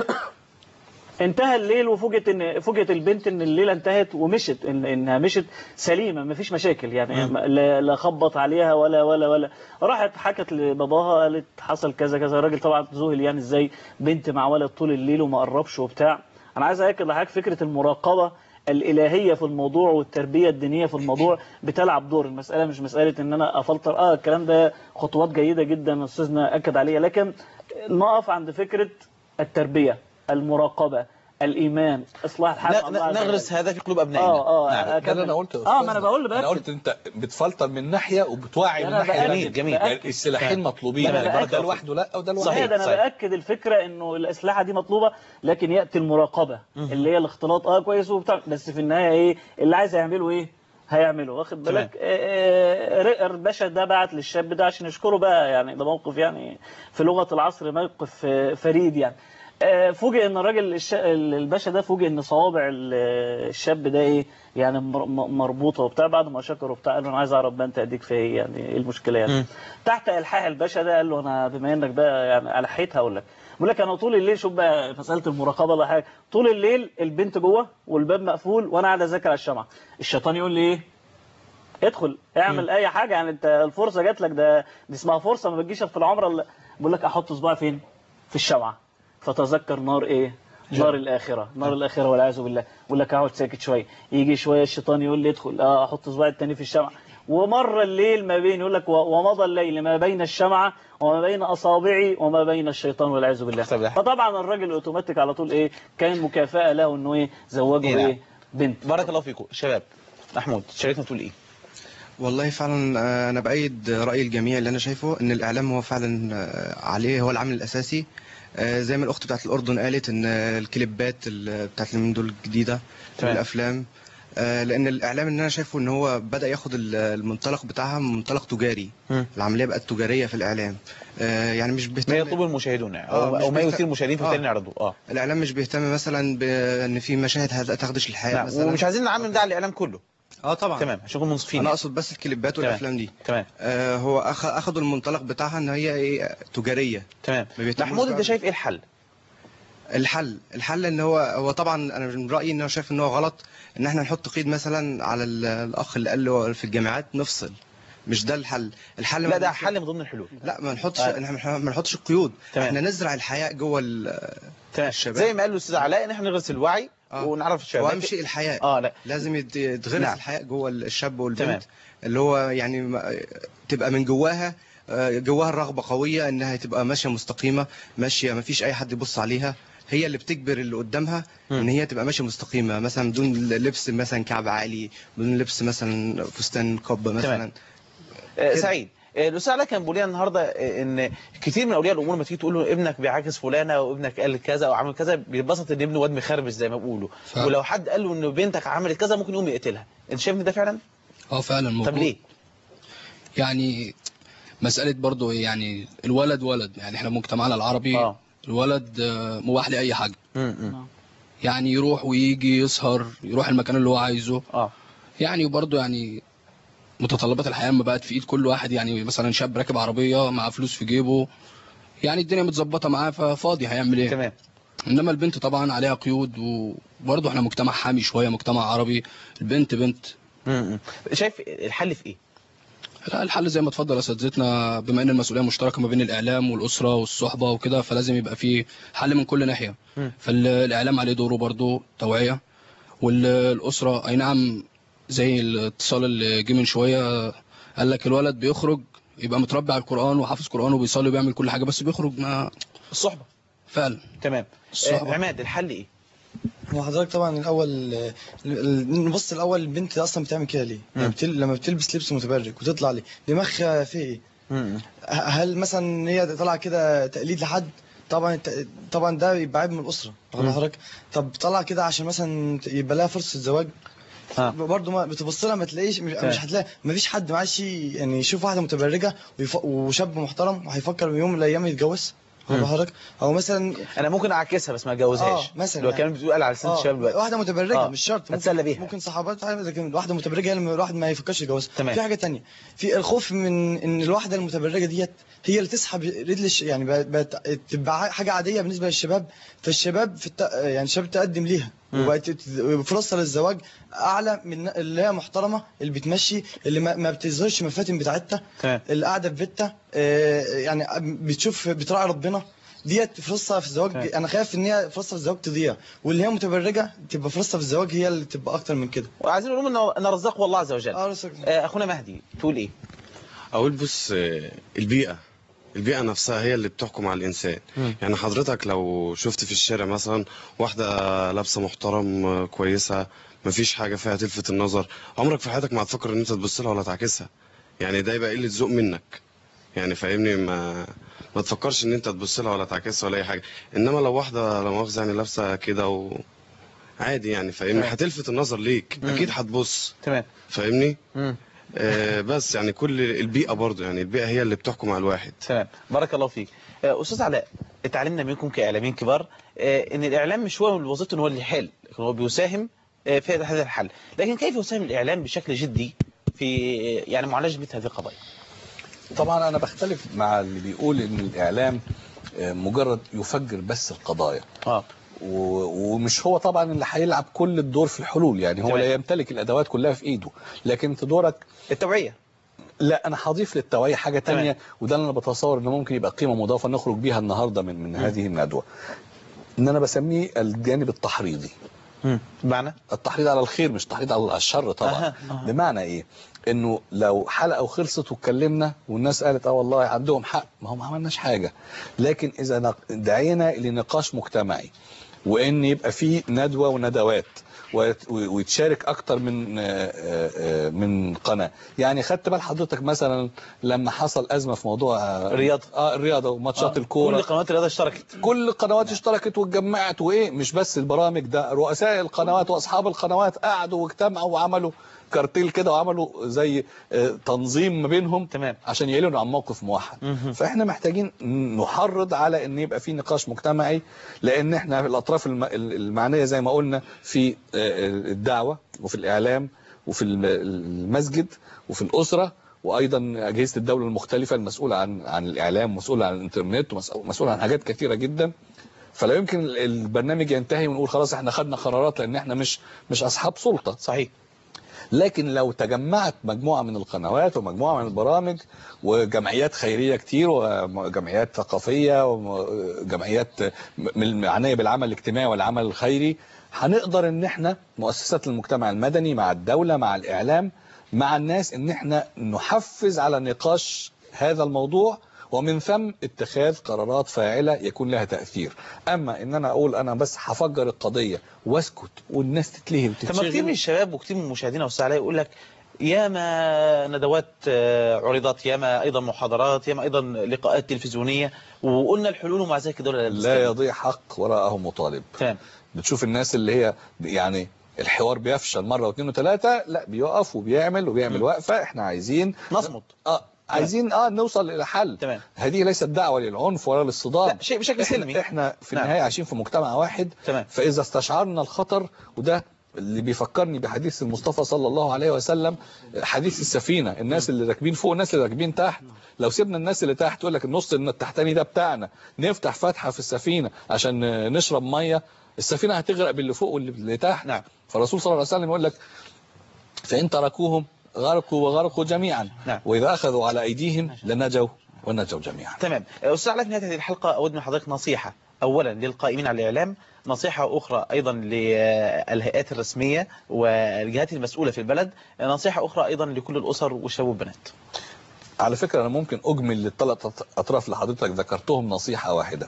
انتهى الليل وفوجئت ان فوجئت البنت ان الليله انتهت ومشت إن انها مشت سليمه مفيش مشاكل يعني ما- لا لا خبط عليها ولا ولا ولا راحت حكت لباباها قالت حصل كذا كذا الراجل طبعا ذهل يعني ازاي بنت مع ولد طول الليل وما قربش وبتاع انا عايز اكد لحضرتك فكره المراقبه الالهيه في الموضوع والتربيه الدينيه في الموضوع بتلعب دور المساله مش مساله ان انا افلتر اه الكلام ده خطوات جيده جدا استاذنا اكد عليها لكن نقف عند فكره التربيه المراقبه الايمان اصلاح الحال مع الله عز نغرس وجل. هذا في قلوب ابنائنا اه اه نعم. ده اللي انا قلته يا اه أستاذ. ما انا بقول انا بأكد. قلت انت بتفلتر من ناحيه وبتوعي من أنا ناحيه بأكد. تانية. جميل. يعني بأكد. السلاحين مطلوبين أنا يعني بأكد. ده لوحده لا وده لوحده صحيح ده انا صحيح. باكد الفكره انه الاسلحه دي مطلوبه لكن ياتي المراقبه اللي هي الاختلاط اه كويس وبتاع بس في النهايه ايه اللي عايز يعمله ايه هيعمله واخد تمام. بالك آه، آه، الباشا ده بعت للشاب ده عشان يشكره بقى يعني ده موقف يعني في لغه العصر موقف آه، فريد يعني آه، فوجئ ان الراجل الش... الباشا ده فوجئ ان صوابع ال- الشاب ده ايه يعني مر- م- مربوطه وبتاع بعد ما شكره وبتاع قال له انا عايز اعرف بقى انت اديك في ايه يعني ايه المشكله يعني مم. تحت الحاح الباشا ده قال له انا بما انك بقى يعني الحيت هقول لك بقول لك انا طول الليل شوف بقى مساله المراقبه ولا حاجه طول الليل البنت جوه والباب مقفول وانا قاعد اذاكر على الشمعه الشيطان يقول لي ايه ادخل اعمل اي حاجه يعني انت الفرصه جات لك ده دي اسمها فرصه ما بتجيش في العمره الا بقول لك احط صباعي فين في الشمعه فتذكر نار ايه نار الاخره نار الاخره والعياذ بالله بقول لك اقعد ساكت شويه يجي شويه الشيطان يقول لي ادخل اه احط صباعي التاني في الشمعه ومر الليل ما بين يقول لك و- ومضى الليل ما بين الشمعه وما بين اصابعي وما بين الشيطان والعياذ بالله فطبعا الراجل اوتوماتيك على طول ايه كان مكافاه له انه ايه زوجه إيه نعم. ايه بنت بارك الله فيكم شباب محمود شاركنا تقول ايه والله فعلا آه، انا بايد راي الجميع اللي انا شايفه ان الاعلام هو فعلا آه، عليه هو العامل الاساسي آه، زي ما الاخت بتاعت الاردن قالت ان آه، الكليبات ال- بتاعت اليومين دول الجديده تمام. الافلام آه، لان الاعلام اللي انا شايفه ان هو بدا ياخد ال- المنطلق بتاعها من منطلق تجاري مم. العمليه بقت تجاريه في الاعلام آه، يعني مش بيهتم ما يطلبه المشاهدون يعني آه، او, مش أو ما بيهتم- يثير المشاهدين آه. فبالتالي نعرضه اه الاعلام مش بيهتم مثلا بان في مشاهد هت- تخدش الحياه نعم مثلا ومش عايزين نعمم ده على الاعلام كله اه طبعا تمام عشان نكون منصفين انا يعني. اقصد بس الكليبات تمام. والافلام دي تمام آه هو أخ... اخدوا المنطلق بتاعها ان هي ايه تجاريه تمام ما بيهتموش محمود انت بقى- شايف ايه الحل الحل الحل ان هو هو طبعا انا من رايي ان هو شايف ان هو غلط ان احنا نحط قيد مثلا على ال- الاخ اللي قال له في الجامعات نفصل مش ده الحل الحل لا ما ده نحط- حل من ضمن الحلول لا ما نحطش آه. احنا ما نحطش القيود تمام. احنا نزرع الحياء جوه ال- تمام الشباب زي ما قال الاستاذ علاء ان احنا نغرس الوعي ونعرف الشباب واهم شيء الحياء اه لا لازم يت- يتغرس نعم. الحياء جوه الشاب والبنت تمام. اللي هو يعني ما- تبقى من جواها آه، جواها الرغبه قويه انها تبقى ماشيه مستقيمه ماشيه ما فيش اي حد يبص عليها هي اللي بتجبر اللي قدامها ان هي تبقى ماشيه مستقيمه مثلا بدون لبس مثلا كعب عالي بدون لبس مثلا فستان قبه مثلا تمام. آه، سعيد آه، الاستاذ علاء كان بيقول لنا النهارده آه، ان كتير من اولياء الامور لما تيجي تقول له ابنك بيعاكس فلانه وابنك قال كذا او عمل كذا بيتبسط ان ابنه واد مخربش زي ما بيقولوا فعلا. ولو حد قال له ان بنتك عملت كذا ممكن يقوم يقتلها انت شايف ان ده فعلا اه فعلا موجود طب ليه يعني مسألة برضو إيه يعني الولد ولد يعني احنا مجتمعنا العربي آه. الولد آه، مباح لأي حاجة يعني يروح ويجي يسهر يروح المكان اللي هو عايزه اه يعني وبرضه يعني متطلبات الحياه ما بقت في ايد كل واحد يعني مثلا شاب راكب عربيه مع فلوس في جيبه يعني الدنيا متظبطه معاه ففاضي هيعمل ايه تمام انما البنت طبعا عليها قيود وبرضه احنا مجتمع حامي شويه مجتمع عربي البنت بنت شايف الحل في ايه لا الحل زي ما اتفضل اساتذتنا بما ان المسؤوليه مشتركه ما بين الاعلام والاسره والصحبه وكده فلازم يبقى في حل من كل ناحيه مم. فالاعلام عليه دوره برضه توعيه والاسره اي نعم زي الاتصال اللي جه من شويه قال لك الولد بيخرج يبقى متربي على القران وحافظ قران وبيصلي وبيعمل كل حاجه بس بيخرج ما الصحبه فعلا تمام الصحبة. آه، عماد الحل ايه هو حضرتك طبعا الاول آه، ال- نبص الاول البنت اصلا بتعمل كده ليه؟ لما بتل... لما بتلبس لبس متبرج وتطلع ليه؟ دماغها فيه ايه؟ ه- هل مثلا هي طالعه كده تقليد لحد؟ طبعا الت- طبعا ده يبقى عيب من الاسره واخد مم. حضرتك؟ طب طالعه كده عشان مثلا ت- يبقى لها فرصه زواج برضه ما بتبص لها ما تلاقيش مش, تمام. مش هتلاقي ما فيش حد معاش يعني يشوف واحده متبرجه ويف... وشاب محترم وهيفكر يوم من الايام يتجوز واخد مم. حضرتك؟ او مثلا انا ممكن اعكسها بس ما اتجوزهاش اه مثلا لو كان بتقول على سن آه، الشباب دلوقتي. واحده متبرجه آه، مش شرط ممكن اتسلى بيها ممكن صحابات عادي، لكن واحده متبرجه هي اللي الواحد ما يفكرش يتجوزها تمام. في حاجه تانية في الخوف من ان الواحده المتبرجه ديت هي اللي تسحب رجل الش... يعني بقت- بقت تبقى حاجه عاديه بالنسبه للشباب فالشباب في الت... يعني الشباب تقدم ليها مم. وبقت تت- فرصها للزواج اعلى من اللي هي محترمه اللي بتمشي اللي ما, ما بتظهرش المفاتن بتاعتها تمام اللي قاعده في بيتها آه، يعني بتشوف بتراعي ربنا ديت فرصه في الزواج تمام. انا خايف ان هي فرصه في الزواج تضيع واللي هي متبرجه تبقى فرصه في الزواج هي اللي تبقى اكتر من كده وعايزين نقول ان ان رزاق هو الله عز وجل اه رزاق آه، اخونا مهدي تقول ايه اقول بص آه، البيئه البيئه نفسها هي اللي بتحكم على الانسان مم. يعني حضرتك لو شفت في الشارع مثلا واحده لابسه محترم آه، كويسه مفيش حاجه فيها تلفت النظر عمرك في حياتك ما هتفكر ان انت تبص لها ولا تعكسها يعني ده يبقى قله ذوق منك يعني فاهمني ما ما تفكرش ان انت تبص لها ولا تعكسها ولا اي حاجه انما لو واحده لا مؤاخذه يعني لابسه كده و عادي يعني فاهمني تمام. هتلفت النظر ليك مم. اكيد هتبص تمام فاهمني مم. آه بس يعني كل البيئه برضو يعني البيئه هي اللي بتحكم على الواحد تمام بارك الله فيك آه، استاذ علاء اتعلمنا منكم كاعلاميين كبار آه، ان الاعلام مش هو اللي وظيفته ان هو اللي يحل لكن هو بيساهم آه، في هذا الحل لكن كيف يساهم الاعلام بشكل جدي في آه، يعني معالجه مثل هذه القضايا طبعا انا بختلف مع اللي بيقول ان الاعلام آه، مجرد يفجر بس القضايا اه ومش هو طبعا اللي هيلعب كل الدور في الحلول يعني هو تمام. لا يمتلك الادوات كلها في ايده لكن انت دورك التوعيه لا انا هضيف للتوعيه حاجه تمام. تانية وده اللي انا بتصور انه ممكن يبقى قيمه مضافه نخرج بيها النهارده من من هذه الندوه ان انا بسميه الجانب التحريضي بمعنى التحريض على الخير مش تحريض على الشر طبعا أها، أها. بمعنى ايه انه لو حلقه وخلصت واتكلمنا والناس قالت اه والله عندهم حق ما هم ما عملناش حاجه لكن اذا نق- دعينا لنقاش مجتمعي وان يبقى فيه ندوه وندوات ويت- ويتشارك اكتر من آه، آه، آه، من قناه يعني خدت بال حضرتك مثلا لما حصل ازمه في موضوع آه، الرياضة. اه الرياضه وماتشات آه، الكوره كل قنوات الرياضه اشتركت كل القنوات اشتركت واتجمعت وايه مش بس البرامج ده رؤساء القنوات واصحاب القنوات قعدوا واجتمعوا وعملوا كارتيل كده وعملوا زي آه، تنظيم ما بينهم تمام عشان يعلنوا عن موقف موحد مهم. فاحنا محتاجين نحرض على ان يبقى في نقاش مجتمعي لان احنا في الاطراف الم- المعنيه زي ما قلنا في آه، الدعوه وفي الاعلام وفي الم- المسجد وفي الاسره وايضا اجهزه الدوله المختلفه المسؤوله عن عن الاعلام مسؤوله عن الانترنت ومسؤوله عن حاجات كثيره جدا فلا يمكن ال- البرنامج ينتهي ونقول خلاص احنا خدنا قرارات لان احنا مش مش اصحاب سلطه صحيح لكن لو تجمعت مجموعة من القنوات ومجموعة من البرامج وجمعيات خيرية كتير وجمعيات ثقافية وجمعيات من المعنية بالعمل الاجتماعي والعمل الخيري هنقدر ان احنا مؤسسات المجتمع المدني مع الدولة مع الاعلام مع الناس ان احنا نحفز على نقاش هذا الموضوع ومن ثم اتخاذ قرارات فاعلة يكون لها تأثير أما إن أنا أقول أنا بس هفجر القضية واسكت والناس تتلهي طب ما كتير من وتتشغل الشباب وكتير من مشاهدينا والساعة يقول لك ياما ندوات آه، عرضت ياما ايضا محاضرات ياما ايضا لقاءات تلفزيونيه وقلنا الحلول ومع ذلك دول لا يضيع حق وراءه مطالب تمام بتشوف الناس اللي هي يعني الحوار بيفشل مرة واثنين وثلاثة لا بيقف وبيعمل وبيعمل وقفة احنا عايزين نصمت اه عايزين اه نوصل الى حل تمام هذه ليست دعوه للعنف ولا للصدام لا شيء بشكل إحنا- سلمي. احنا في نعم. النهايه عايشين في مجتمع واحد تمام. فاذا استشعرنا الخطر وده اللي بيفكرني بحديث المصطفى صلى الله عليه وسلم حديث السفينه الناس اللي راكبين فوق الناس اللي راكبين تحت لو سيبنا الناس اللي تحت يقول لك النص التحتاني ده بتاعنا نفتح فتحه في السفينه عشان نشرب ميه السفينه هتغرق باللي فوق واللي تحت نعم. فالرسول صلى الله عليه وسلم يقول لك فإن تركوهم غرقوا وغرقوا جميعا نعم. وإذا أخذوا على أيديهم لنجوا ونجوا جميعا تمام أستاذ علاء في نهاية هذه الحلقة أود من حضرتك نصيحة أولا للقائمين على الإعلام نصيحة أخرى أيضا للهيئات الرسمية والجهات المسؤولة في البلد نصيحة أخرى أيضا لكل الأسر والشباب والبنات على فكرة أنا ممكن أجمل للثلاث أطراف اللي حضرتك ذكرتهم نصيحة واحدة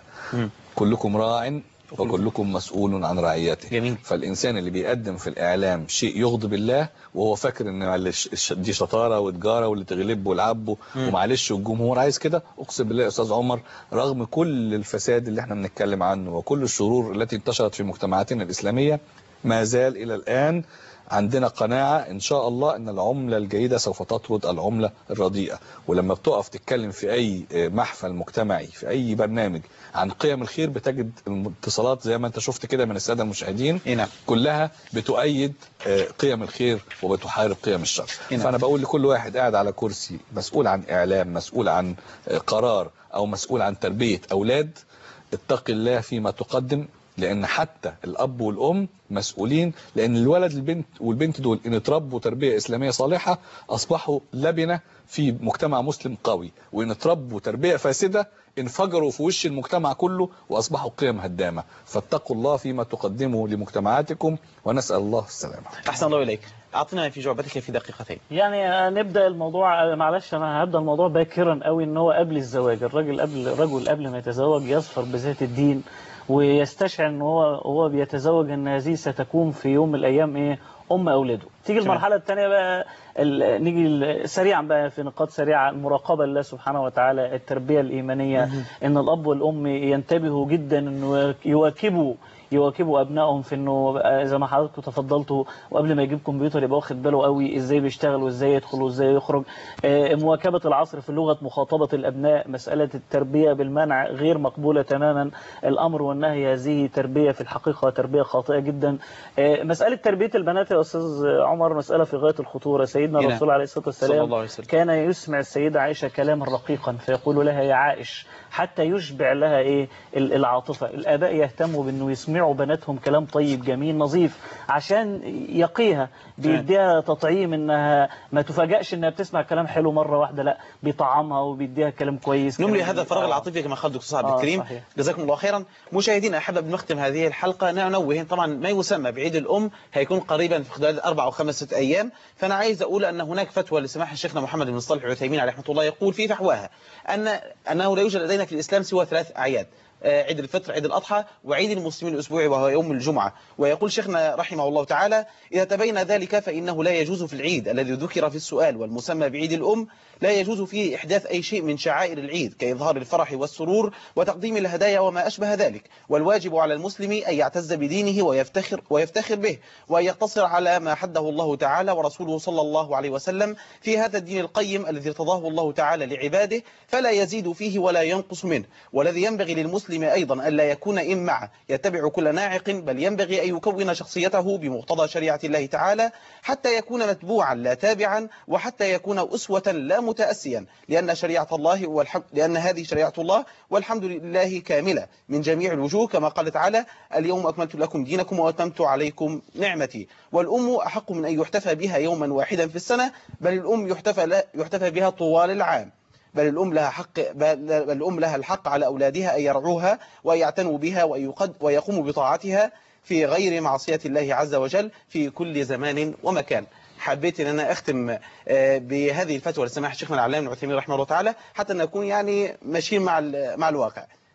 كلكم راع وكلكم مسؤول عن رعيته جميل. فالإنسان اللي بيقدم في الإعلام شيء يغضب الله وهو فاكر إن معلش الش- دي شطارة وتجارة واللي تغلبه والعبه مم. ومعلش والجمهور عايز كده أقسم بالله يا أستاذ عمر رغم كل الفساد اللي احنا بنتكلم عنه وكل الشرور التي انتشرت في مجتمعاتنا الإسلامية ما زال إلى الآن عندنا قناعة إن شاء الله أن العملة الجيدة سوف تطرد العملة الرديئة ولما بتقف تتكلم في أي محفل مجتمعي في أي برنامج عن قيم الخير بتجد اتصالات زي ما أنت شفت كده من السادة المشاهدين نعم. كلها بتؤيد آه، قيم الخير وبتحارب قيم الشر نعم. فأنا بقول لكل واحد قاعد على كرسي مسؤول عن إعلام مسؤول عن آه، قرار أو مسؤول عن تربية أولاد اتق الله فيما تقدم لان حتى الاب والام مسؤولين لان الولد البنت والبنت دول ان اتربوا تربيه اسلاميه صالحه اصبحوا لبنه في مجتمع مسلم قوي وان اتربوا تربيه فاسده انفجروا في وش المجتمع كله واصبحوا قيم هدامه فاتقوا الله فيما تقدموا لمجتمعاتكم ونسال الله السلامه أحسن الله إليك أعطنا في جوابتك في دقيقتين يعني آه، نبدا الموضوع آه، معلش انا هبدا الموضوع باكرا قوي ان هو قبل الزواج الراجل قبل الرجل قبل ما يتزوج يظفر بذات الدين ويستشعر ان هو هو بيتزوج ان هذه ستكون في يوم من الايام ايه ام اولاده تيجي تمام. المرحله الثانيه بقى ال- نيجي ال- سريعا بقى في نقاط سريعه المراقبه لله سبحانه وتعالى التربيه الايمانيه ان الاب والام ينتبهوا جدا انه يواكبوا يواكبوا ابنائهم في انه بقى زي ما حضراتكم تفضلتوا وقبل ما يجيب كمبيوتر يبقى واخد باله قوي ازاي بيشتغل وازاي يدخل وازاي يخرج آه، مواكبه العصر في لغه مخاطبه الابناء مساله التربيه بالمنع غير مقبوله تماما الامر والنهي هذه تربيه في الحقيقه تربيه خاطئه جدا آه، مساله تربيه البنات يا استاذ عمر مساله في غايه الخطوره سيدنا نعم. الرسول عليه الصلاه صلى والسلام الله عليه وسلم. كان يسمع السيدة عائشة كلاما رقيقا فيقول لها يا عائش حتى يشبع لها ايه ال- العاطفة الآباء يهتموا بأنه يسمعوا بناتهم كلام طيب جميل نظيف عشان يقيها بيديها تطعيم انها ما تفاجئش انها بتسمع كلام حلو مرة واحدة لا بيطعمها وبيديها كلام كويس نملي كلام هذا الفراغ آه. العاطفي كما قال دكتور صاحب آه، الكريم صحيح. جزاكم الله خيرا مشاهدينا احب قبل ما نختم هذه الحلقه ننوه طبعا ما يسمى بعيد الام هيكون قريبا في خلال اربع او خمس ست ايام فانا عايز اقول ان هناك فتوى لسماحه شيخنا محمد بن صالح العثيمين عليه رحمه الله يقول في فحواها ان انه لا يوجد لدينا في الاسلام سوى ثلاث اعياد آه، عيد الفطر عيد الأضحى وعيد المسلمين الأسبوعي وهو يوم الجمعة ويقول شيخنا رحمه الله تعالى إذا تبين ذلك فإنه لا يجوز في العيد الذي ذكر في السؤال والمسمى بعيد الأم لا يجوز فيه إحداث أي شيء من شعائر العيد كإظهار الفرح والسرور وتقديم الهدايا وما أشبه ذلك والواجب على المسلم أن يعتز بدينه ويفتخر, ويفتخر به وأن يقتصر على ما حده الله تعالى ورسوله صلى الله عليه وسلم في هذا الدين القيم الذي ارتضاه الله تعالى لعباده فلا يزيد فيه ولا ينقص منه والذي ينبغي للمسلم أيضا ألا يكون إمعة يتبع كل ناعق بل ينبغي أن يكون شخصيته بمقتضى شريعة الله تعالى حتى يكون متبوعا لا تابعا وحتى يكون أسوة لا متأسيا لأن شريعة الله والحمد لأن هذه شريعة الله والحمد لله كاملة من جميع الوجوه كما قال تعالى اليوم أكملت لكم دينكم وأتممت عليكم نعمتي والأم أحق من أن يحتفى بها يوما واحدا في السنة بل الأم يحتفى, لا يحتفى بها طوال العام بل الأم لها حق بل بل الأم لها الحق على أولادها أن يرعوها وأن يعتنوا بها وأن يقد ويقوموا بطاعتها في غير معصية الله عز وجل في كل زمان ومكان حبيت ان انا اختم آه، بهذه الفتوى لسماحه شيخنا العلامه ابن عثيمين رحمه الله تعالى حتى نكون يعني ماشيين مع ال- مع الواقع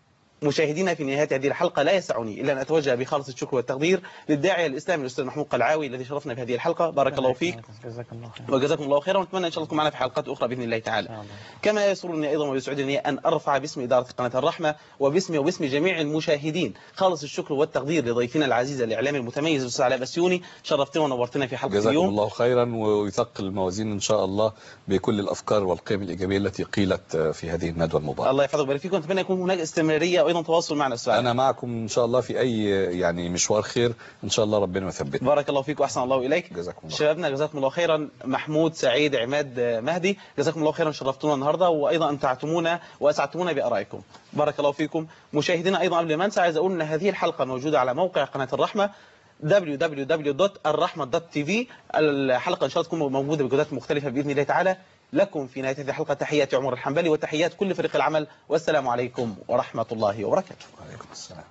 مشاهدينا في نهاية هذه الحلقة لا يسعني إلا أن أتوجه بخالص الشكر والتقدير للداعية الإسلامي الأستاذ محمود قلعاوي الذي شرفنا في هذه الحلقة بارك الله فيك جزاك الله خير وجزاكم الله خيرا ونتمنى ان شاء الله تكون معنا في حلقات اخرى باذن الله تعالى كما يسرني ايضا ويسعدني ان ارفع باسم اداره قناه الرحمه وباسمي وباسم جميع المشاهدين خالص الشكر والتقدير لضيفنا العزيز الاعلامي المتميز الاستاذ علاء بسيوني شرفتنا ونورتنا في حلقه جزاكم اليوم الله خيرا ويثقل الموازين ان شاء الله بكل الافكار والقيم الايجابيه التي قيلت في هذه الندوه المباركه الله يحفظك ويبارك فيكم اتمنى يكون هناك استمراريه وايضا تواصل معنا استاذ انا معكم ان شاء الله في اي يعني مشوار خير ان شاء الله ربنا يثبتنا بارك الله فيك واحسن الله اليك جزاكم الله شبابنا جزاكم الله خيرا محمود سعيد عماد مهدي جزاكم الله خيرا شرفتونا النهارده وايضا امتعتمونا واسعدتمونا بارائكم بارك الله فيكم مشاهدينا ايضا قبل ما انسى عايز اقول ان هذه الحلقه موجوده على موقع قناه الرحمه www.الرحمه.tv الحلقه ان شاء الله تكون موجوده بجودات مختلفه باذن الله تعالى لكم في نهايه هذه الحلقه تحياتي عمر الحنبلي وتحيات كل فريق العمل والسلام عليكم ورحمه الله وبركاته وعليكم السلام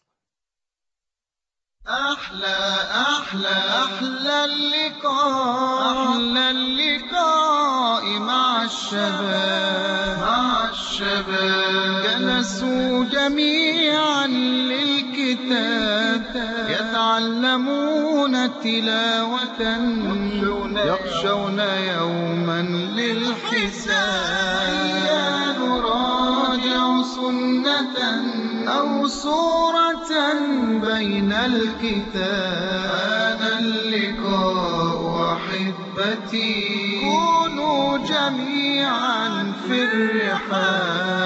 أحلى أحلى أحلى اللقاء أحلى اللقاء مع الشباب مع الشباب جلسوا جميعا للكتاب يتعلمون تلاوة يخشون يوما للحساب نراجع سنة أو سورة بين الكتاب هذا اللقاء أحبتي كونوا جميعا في الرحاب